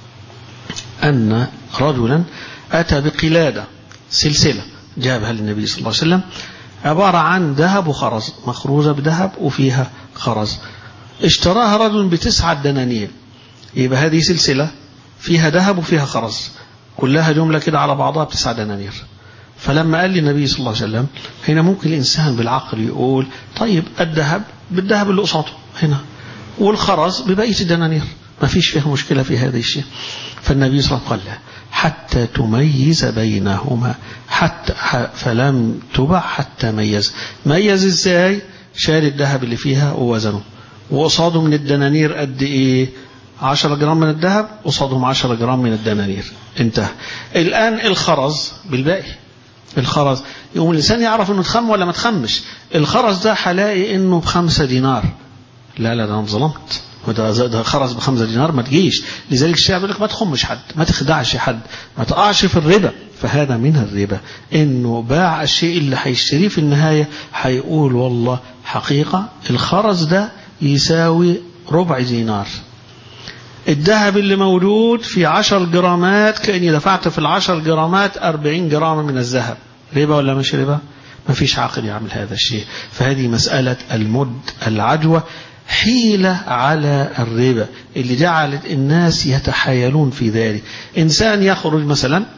أن رجلا أتى بقلادة سلسلة جابها للنبي صلى الله عليه وسلم عبارة عن ذهب وخرز مخروزة بذهب وفيها خرز اشتراها رجل بتسعة دنانير يبقى هذه سلسلة فيها ذهب وفيها خرز كلها جملة كده على بعضها بتسعة دنانير فلما قال لي النبي صلى الله عليه وسلم هنا ممكن الإنسان بالعقل يقول طيب الذهب بالذهب اللي قصاده هنا والخرز ببقية الدنانير ما فيش فيها مشكلة في هذا الشيء فالنبي صلى الله عليه وسلم قال حتى تميز بينهما حتى فلم تبع حتى ميز ميز ازاي شال الذهب اللي فيها ووزنه وقصاده من الدنانير قد ايه 10 جرام من الذهب قصادهم 10 جرام من الدنانير انتهى الآن الخرز بالباقي الخرز يقوم الإنسان يعرف انه تخم ولا ما تخمش الخرز ده هلاقي انه بخمسة دينار لا لا ده انا ظلمت وده ده خرز بخمسة دينار ما تجيش لذلك الشعب يقول لك ما تخمش حد ما تخدعش حد ما تقعش في الربا فهذا من الربا انه باع الشيء اللي هيشتريه في النهاية هيقول والله حقيقة الخرز ده يساوي ربع دينار الذهب اللي موجود في عشر جرامات كأني دفعت في العشر جرامات أربعين جرام من الذهب ربا ولا مش ربا ما فيش عاقل يعمل هذا الشيء فهذه مسألة المد العدوى حيلة على الربا اللي جعلت الناس يتحايلون في ذلك إنسان يخرج مثلا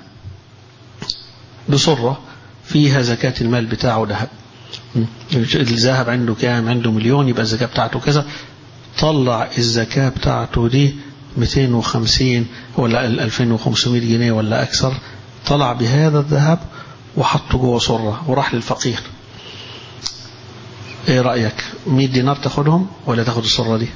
بصرة فيها زكاة المال بتاعه ذهب الذهب عنده كام عنده مليون يبقى الزكاة بتاعته كذا طلع الزكاة بتاعته دي 250 ولا 2500 جنيه ولا أكثر طلع بهذا الذهب وحطه جوه صرة وراح للفقير ايه رأيك 100 دينار تاخدهم ولا تاخد الصرة دي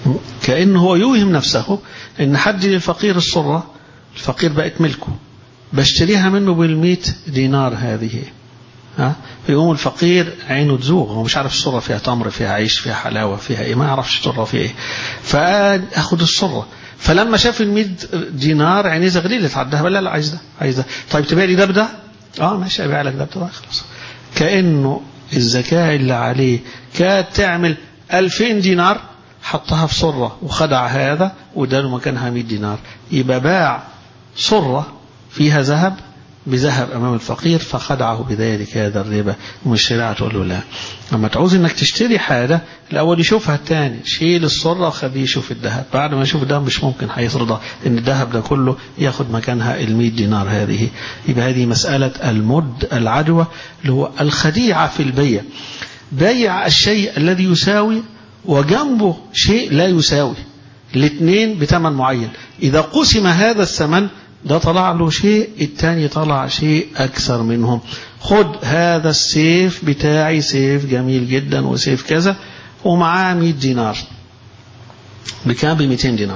كأنه هو يوهم نفسه ان حد للفقير الصرة الفقير بقت ملكه بشتريها منه بالمئة دينار هذه ها فيقوم الفقير عينه تزوغ هو مش عارف الصرة فيها تمر فيها عيش فيها حلاوة فيها ايه ما يعرفش الصرة فيها ايه فاخد الصرة فلما شاف ال دينار عينيه زغللت على الذهب لا لا عايز ده عايز ده طيب تبيع لي ده بده اه ماشي ابيع لك ده بده خلاص كانه الزكاة اللي عليه كانت تعمل 2000 دينار حطها في صرة وخدع هذا واداله مكانها 100 دينار يبقى باع صرة فيها ذهب بذهب أمام الفقير فخدعه بذلك هذا الربا ومن الشريعة تقول له لا لما تعوز انك تشتري حاجة الأول يشوفها الثاني شيل الصرة وخليه يشوف الذهب بعد ما يشوف الذهب مش ممكن هيرضى ان الذهب ده كله ياخد مكانها ال 100 دينار هذه يبقى هذه مسألة المد العدوى اللي هو الخديعة في البيع بيع الشيء الذي يساوي وجنبه شيء لا يساوي الاثنين بثمن معين إذا قسم هذا الثمن ده طلع له شيء التاني طلع شيء أكثر منهم خد هذا السيف بتاعي سيف جميل جدا وسيف كذا ومعاه 100 دينار بكام ب 200 دينار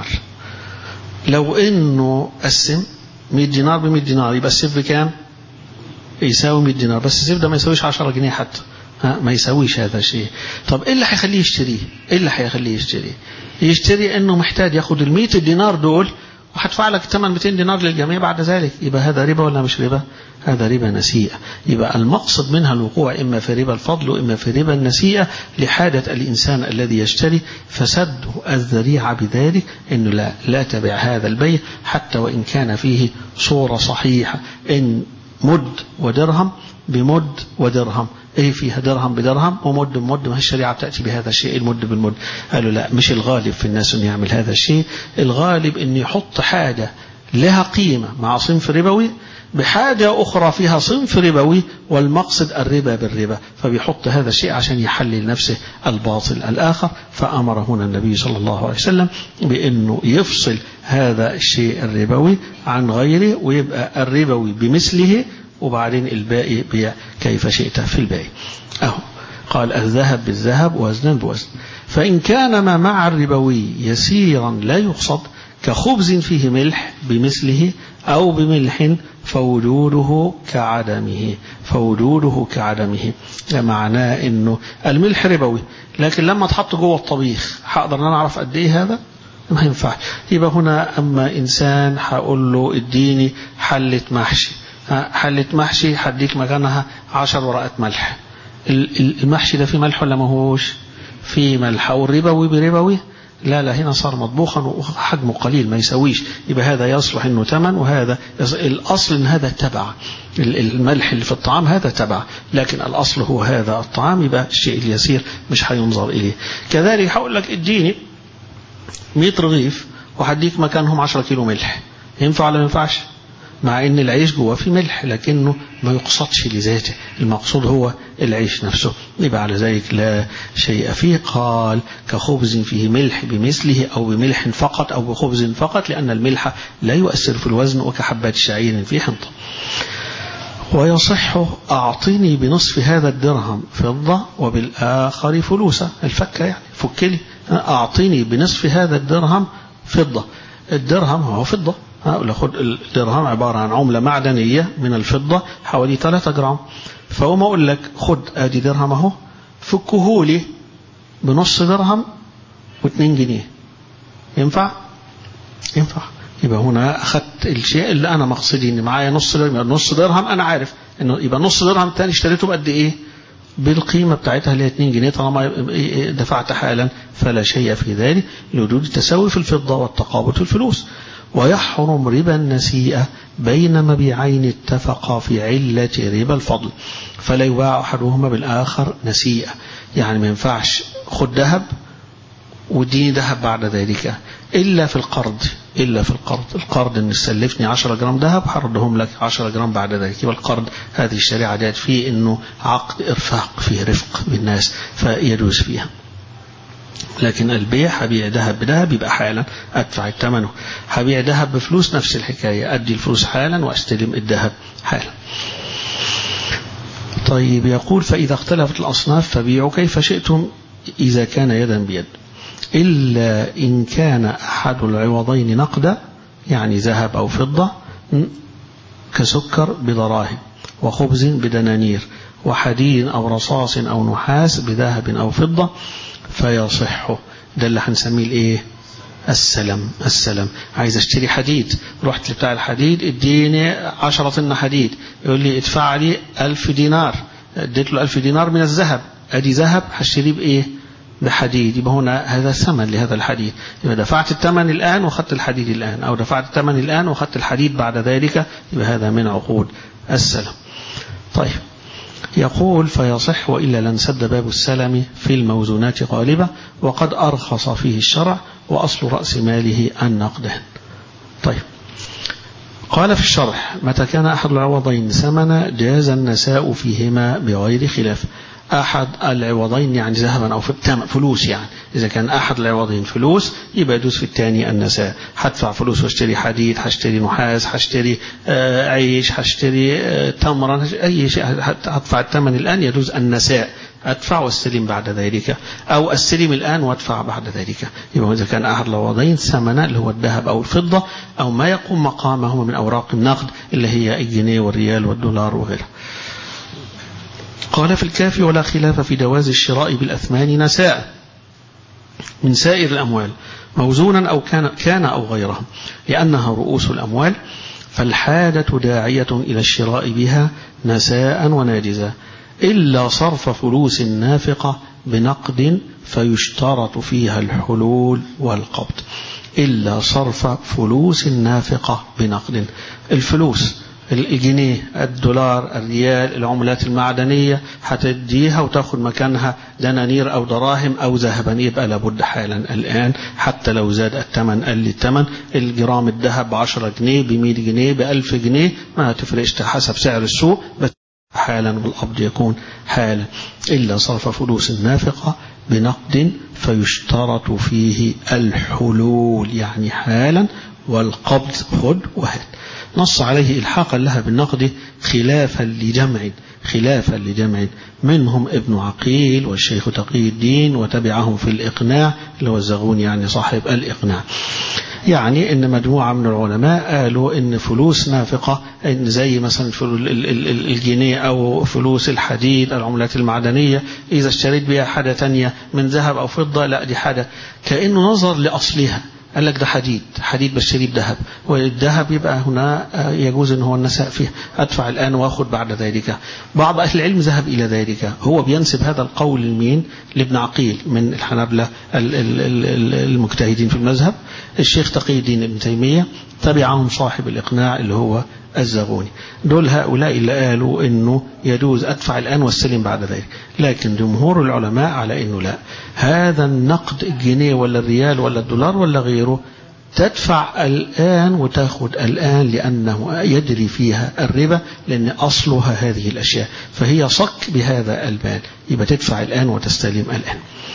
لو انه قسم 100 دينار ب 100 دينار يبقى السيف بكام يساوي 100 دينار بس السيف ده ما يساويش 10 جنيه حتى ها ما يساويش هذا الشيء طب ايه اللي هيخليه يشتريه ايه اللي هيخليه يشتريه يشتري انه محتاج ياخد ال 100 دينار دول وهدفع لك 8 200 دينار للجميع بعد ذلك يبقى هذا ربا ولا مش ربا هذا ربا نسيئة يبقى المقصد منها الوقوع إما في ربا الفضل وإما في ربا النسيئة لحاجة الإنسان الذي يشتري فسده الذريعة بذلك أنه لا, لا تبع هذا البيع حتى وإن كان فيه صورة صحيحة إن مد ودرهم بمد ودرهم ايه فيها درهم بدرهم ومد بمد ما هي الشريعة تأتي بهذا الشيء المد بالمد قالوا لا مش الغالب في الناس أن يعمل هذا الشيء الغالب أن يحط حاجة لها قيمة مع صنف ربوي بحاجة أخرى فيها صنف ربوي والمقصد الربا بالربا فبيحط هذا الشيء عشان يحلل نفسه الباطل الآخر فأمر هنا النبي صلى الله عليه وسلم بأنه يفصل هذا الشيء الربوي عن غيره ويبقى الربوي بمثله وبعدين الباقي بيع كيف شئت في الباقي أهو قال الذهب بالذهب وزنا بوزن فإن كان ما مع الربوي يسيرا لا يقصد كخبز فيه ملح بمثله أو بملح فوجوده كعدمه فوجوده كعدمه معناه انه الملح ربوي لكن لما تحط جوه الطبيخ هقدر ان انا اعرف قد ايه هذا ما ينفعش يبقى هنا اما انسان هقول له اديني حله محشي حلة محشي هديك مكانها عشر ورقات ملح المحشي ده فيه ملح ولا ما هوش فيه ملح او الربوي بربوي لا لا هنا صار مطبوخا وحجمه قليل ما يسويش يبقى هذا يصلح انه ثمن وهذا الاصل ان هذا تبع الملح اللي في الطعام هذا تبع لكن الاصل هو هذا الطعام يبقى الشيء اليسير مش هينظر اليه كذلك هقول لك اديني 100 رغيف وهديك مكانهم 10 كيلو ملح ينفع ولا ما ينفعش؟ مع ان العيش جواه فيه ملح لكنه ما يقصدش لذاته المقصود هو العيش نفسه يبقى على ذلك لا شيء فيه قال كخبز فيه ملح بمثله او بملح فقط او بخبز فقط لان الملح لا يؤثر في الوزن وكحبات شعير في حنطه ويصح أعطني بنصف هذا الدرهم فضة وبالآخر فلوسا الفكة يعني فكلي أعطني بنصف هذا الدرهم فضة الدرهم هو فضة خد الدرهم عبارة عن عملة معدنية من الفضة حوالي 3 جرام فهو أقول لك خد ادي درهم اهو فكه لي بنص درهم و2 جنيه ينفع؟ ينفع يبقى هنا أخذت الشيء اللي أنا مقصدي إن معايا نص درهم نص درهم أنا عارف إنه يبقى نص درهم تاني اشتريته بقد إيه؟ بالقيمة بتاعتها اللي هي 2 جنيه طالما دفعت حالا فلا شيء في ذلك لوجود التساوي في الفضة والتقابل في الفلوس ويحرم ربا النسيئة بين مبيعين اتفقا في علة ربا الفضل فلا يباع أحدهما بالآخر نسيئة يعني ما ينفعش خد ذهب وديني ذهب بعد ذلك إلا في القرض إلا في القرض القرض إن سلفني 10 جرام ذهب هردهم لك 10 جرام بعد ذلك يبقى القرض هذه الشريعة جاءت فيه إنه عقد إرفاق فيه رفق بالناس فيجوز فيها لكن البيع هبيع ذهب بذهب يبقى حالا أدفع ثمنه هبيع ذهب بفلوس نفس الحكاية أدي الفلوس حالا وأستلم الذهب حالا طيب يقول فإذا اختلفت الأصناف فبيعوا كيف شئتم إذا كان يدا بيد إلا إن كان أحد العوضين نقدا يعني ذهب أو فضة كسكر بدراهم وخبز بدنانير وحديد أو رصاص أو نحاس بذهب أو فضة فيصح ده اللي هنسميه الايه السلم السلم عايز اشتري حديد رحت لبتاع الحديد اديني عشرة طن حديد يقول لي ادفع لي ألف دينار اديت له ألف دينار من الذهب ادي ذهب هشتريه بايه بحديد يبقى هنا هذا ثمن لهذا الحديد يبقى دفعت الثمن الآن وخدت الحديد الآن أو دفعت الثمن الآن وخدت الحديد بعد ذلك يبقى هذا من عقود السلم طيب يقول فيصح وإلا لنسد باب السلم في الموزونات غالبة وقد أرخص فيه الشرع وأصل رأس ماله النقد طيب قال في الشرح متى كان أحد العوضين ثمنا جاز النساء فيهما بغير خلاف أحد العوضين يعني ذهبا أو فلوس يعني إذا كان أحد العوضين فلوس يبقى يدوس في الثاني النساء هدفع فلوس واشتري حديد هشتري نحاس هشتري آه عيش هشتري آه تمرا أي شيء هدفع الثمن الآن يجوز النساء أدفع واستلم بعد ذلك أو استلم الآن وادفع بعد ذلك يبقى إذا كان أحد العوضين ثمنا اللي هو الذهب أو الفضة أو ما يقوم مقامهما من أوراق النقد اللي هي الجنيه والريال والدولار وغيرها قال في الكافي ولا خلاف في جواز الشراء بالأثمان نساء من سائر الأموال موزونا أو كان, كان أو غيرها لأنها رؤوس الأموال فالحاجة داعية إلى الشراء بها نساء وناجزا إلا صرف فلوس نافقة بنقد فيشترط فيها الحلول والقبض إلا صرف فلوس نافقة بنقد الفلوس الجنيه الدولار الريال العملات المعدنية هتديها وتاخد مكانها دنانير أو دراهم أو ذهبا يبقى لابد حالا الآن حتى لو زاد الثمن قل الثمن الجرام الذهب ب 10 جنيه ب 100 جنيه ب 1000 جنيه ما تفرقش حسب سعر السوق بس حالا والقبض يكون حالا إلا صرف فلوس نافقة بنقد فيشترط فيه الحلول يعني حالا والقبض خد وهات نص عليه إلحاقا لها بالنقد خلافا لجمع خلافا لجمع منهم ابن عقيل والشيخ تقي الدين وتبعهم في الإقناع اللي هو الزغون يعني صاحب الإقناع يعني ان مجموعة من العلماء قالوا ان فلوس نافقة ان زي مثلا الجنيه او فلوس الحديد العملات المعدنية اذا اشتريت بها حاجة تانية من ذهب او فضة لا دي حاجة كأنه نظر لأصلها قال لك ده حديد حديد بشتريه بذهب والذهب يبقى هنا يجوز ان هو النساء فيه ادفع الان واخد بعد ذلك بعض اهل العلم ذهب الى ذلك هو بينسب هذا القول لمين لابن عقيل من الحنابلة المجتهدين في المذهب الشيخ تقي الدين ابن تيمية تبعهم صاحب الاقناع اللي هو الزغوني دول هؤلاء اللي قالوا انه يجوز ادفع الان واستلم بعد ذلك لكن جمهور العلماء على انه لا هذا النقد الجنيه ولا الريال ولا الدولار ولا غيره تدفع الآن وتاخد الآن لأنه يجري فيها الربا لأن أصلها هذه الأشياء فهي صك بهذا المال يبقى تدفع الآن وتستلم الآن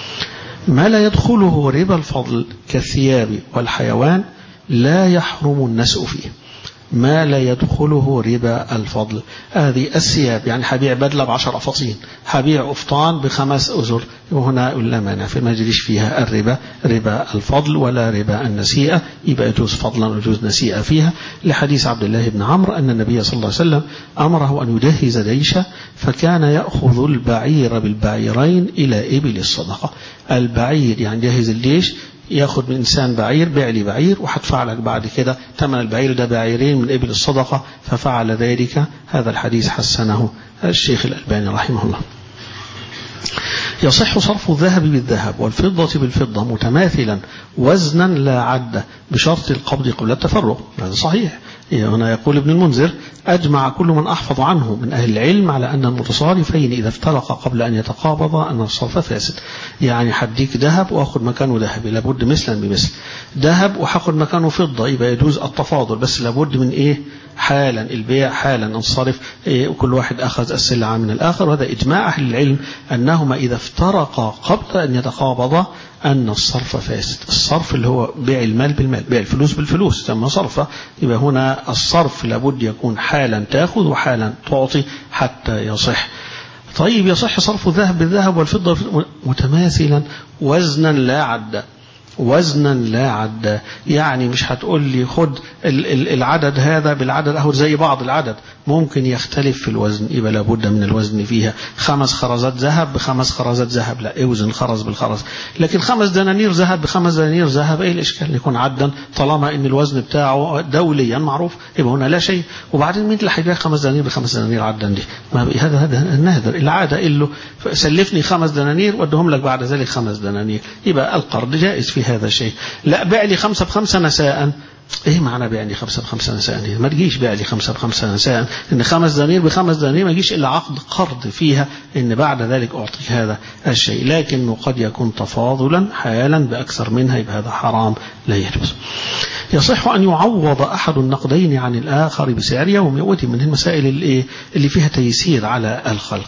ما لا يدخله ربا الفضل كالثياب والحيوان لا يحرم النسء فيه ما لا يدخله ربا الفضل هذه الثياب يعني حبيع بدلة بعشر أفاصين حبيع أفطان بخمس أزر وهنا لا مانع في ما يجريش فيها الربا ربا الفضل ولا ربا النسيئة يبقى يجوز فضلا ويجوز نسيئة فيها لحديث عبد الله بن عمرو أن النبي صلى الله عليه وسلم أمره أن يجهز جيشه فكان يأخذ البعير بالبعيرين إلى إبل الصدقة البعير يعني جهز الجيش ياخد من إنسان بعير بيع لي بعير وهدفع لك بعد كده ثمن البعير ده بعيرين من إبل الصدقة ففعل ذلك هذا الحديث حسنه الشيخ الألباني رحمه الله يصح صرف الذهب بالذهب والفضة بالفضة متماثلا وزنا لا عد بشرط القبض قبل التفرق هذا صحيح هنا يقول ابن المنذر أجمع كل من أحفظ عنه من أهل العلم على أن المتصارفين إذا افترقا قبل أن يتقابضا أن الصرف فاسد يعني حديك ذهب وأخذ مكانه ذهب لابد مثلا بمثل ذهب وهاخد مكانه فضة يبقى يجوز التفاضل بس لابد من إيه حالا البيع حالا انصرف إيه وكل واحد أخذ السلعة من الآخر وهذا إجماع أهل العلم أنهما إذا افترقا قبل أن يتقابضا أن الصرف فاسد الصرف اللي هو بيع المال بالمال بيع الفلوس بالفلوس تم صرفه يبقى هنا الصرف لابد يكون حالا تأخذ وحالا تعطي حتى يصح طيب يصح صرف الذهب بالذهب والفضة متماثلا وزنا لا عد وزنا لا عدا يعني مش هتقول لي خد العدد هذا بالعدد اهو زي بعض العدد ممكن يختلف في الوزن يبقى لابد من الوزن فيها خمس خرزات ذهب بخمس خرزات ذهب لا اوزن خرز بالخرز لكن خمس دنانير ذهب بخمس دنانير ذهب ايه الاشكال يكون عدا طالما ان الوزن بتاعه دوليا معروف يبقى هنا لا شيء وبعدين مين اللي هيبيع خمس دنانير بخمس دنانير عدا دي ما هذا هذا النادر العاده قال له سلفني خمس دنانير وادهم لك بعد ذلك خمس دنانير يبقى القرض جائز في هذا الشيء لا بيع لي خمسة بخمسة نساء ايه معنى بيع لي خمسة بخمسة نساء ما تجيش بيع لي خمسة بخمسة نساء ان خمس دنانير بخمس دنانير ما يجيش الا عقد قرض فيها ان بعد ذلك اعطيك هذا الشيء لكنه قد يكون تفاضلا حالا باكثر منها يبقى هذا حرام لا يجوز يصح أن يعوض أحد النقدين عن الآخر بسعر يومي ودي من المسائل اللي, اللي فيها تيسير على الخلق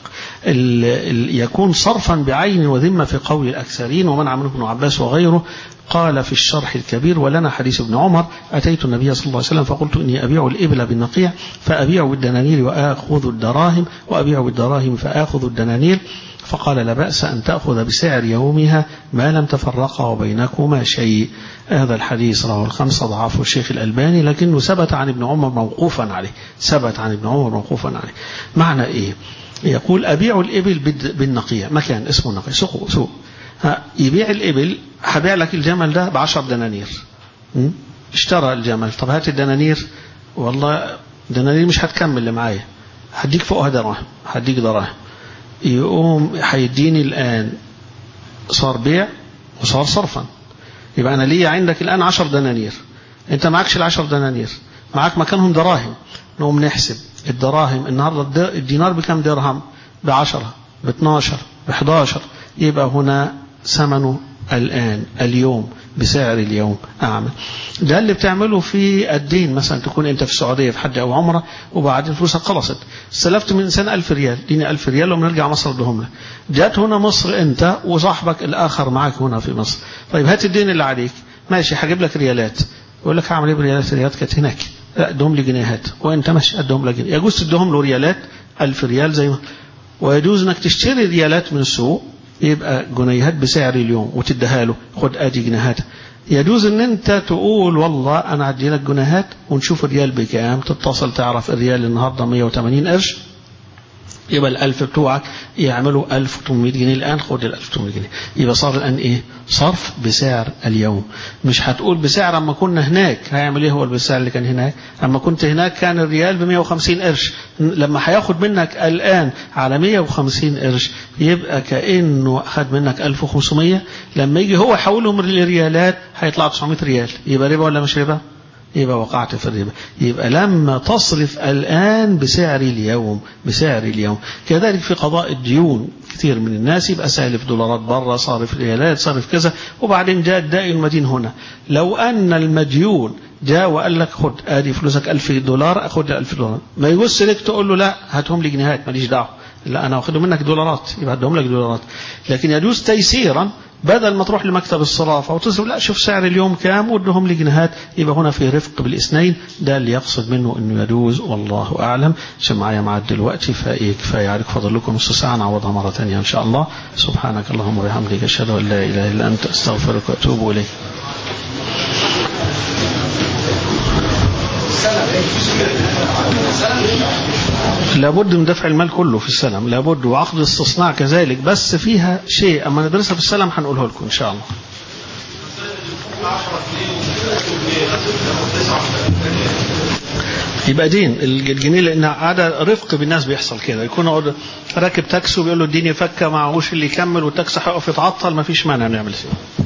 يكون صرفا بعين وذمة في قول الأكثرين ومن عمله ابن عباس وغيره قال في الشرح الكبير ولنا حديث ابن عمر أتيت النبي صلى الله عليه وسلم فقلت إني أبيع الإبل بالنقيع فأبيع بالدنانير وآخذ الدراهم وأبيع بالدراهم فآخذ الدنانير فقال لا بأس أن تأخذ بسعر يومها ما لم تفرقا وبينكما شيء هذا الحديث رواه الخمسة ضعفه الشيخ الألباني لكنه ثبت عن ابن عمر موقوفا عليه ثبت عن ابن عمر موقوفا عليه معنى إيه يقول أبيع الإبل بالنقيع مكان اسمه النقيع سوق سوق يبيع الإبل هبيع لك الجمل ده بعشر دنانير اشترى الجمل طب هات الدنانير والله دنانير مش هتكمل اللي معايا هديك فوقها دراهم هديك دراهم يقوم هيديني الآن صار بيع وصار صرفا يبقى أنا ليا عندك الآن عشر دنانير أنت معكش العشر دنانير معك مكانهم دراهم نقوم نحسب الدراهم النهاردة الدينار بكم درهم بعشرة باثناشر بحداشر يبقى هنا ثمنه الآن اليوم بسعر اليوم أعمل ده اللي بتعمله في الدين مثلا تكون أنت في السعودية في حج أو عمرة وبعدين فلوسك خلصت استلفت من إنسان ألف ريال ديني ألف ريال وبنرجع مصر ادهم لك جات هنا مصر أنت وصاحبك الآخر معك هنا في مصر طيب هات الدين اللي عليك ماشي هجيب لك ريالات يقول لك هعمل ايه بريالات ريالات كانت هناك لا ادهم لي جنيهات وانت ماشي ادهم لك جنيه يجوز تدهم له ريالات ألف ريال زي ما ويجوز انك تشتري ريالات من السوق يبقى جنيهات بسعر اليوم وتديها له خد ادي جنيهات يجوز ان انت تقول والله انا هدي لك جنيهات ونشوف الريال بكام تتصل تعرف الريال النهارده 180 قرش يبقى الألف بتوعك يعملوا 1800 جنيه الآن خد ال 1800 جنيه يبقى صار الآن إيه صرف بسعر اليوم مش هتقول بسعر أما كنا هناك هيعمل إيه هو بالسعر اللي كان هناك أما كنت هناك كان الريال ب 150 قرش لما هياخد منك الآن على 150 قرش يبقى كأنه أخد منك 1500 لما يجي هو يحولهم لريالات هيطلع 900 ريال يبقى ربا ولا مش ربا يبقى وقعت في الربا يبقى لما تصرف الآن بسعر اليوم بسعر اليوم كذلك في قضاء الديون كثير من الناس يبقى سالف دولارات بره صارف ريالات صارف كذا وبعدين جاء الدائن المدين هنا لو أن المديون جاء وقال لك خد ادي فلوسك 1000 دولار اخد 1000 دولار ما يجوز لك تقول له لا هاتهم لي جنيهات ماليش دعوه لا انا واخدهم منك دولارات يبقى ادهم لك دولارات لكن يجوز تيسيرا بدل ما تروح لمكتب الصرافه وتصرف لا شوف سعر اليوم كام وادهم لي جنيهات يبقى هنا في رفق بالاثنين ده اللي يقصد منه انه يجوز والله اعلم عشان معايا معاد دلوقتي فايه كفايه عليك فاضل لكم نص ساعه نعوضها مره ثانيه ان شاء الله سبحانك اللهم وبحمدك اشهد ان لا اله الا انت استغفرك واتوب اليك لابد من دفع المال كله في السلم لابد وعقد الاستصناع كذلك بس فيها شيء اما ندرسها في السلم هنقوله لكم ان شاء الله يبقى دين الجنيه لان عاده رفق بالناس بيحصل كده يكون راكب تاكسي وبيقول له اديني فكه معهوش اللي يكمل والتاكسي هيقف يتعطل ما فيش مانع نعمل كده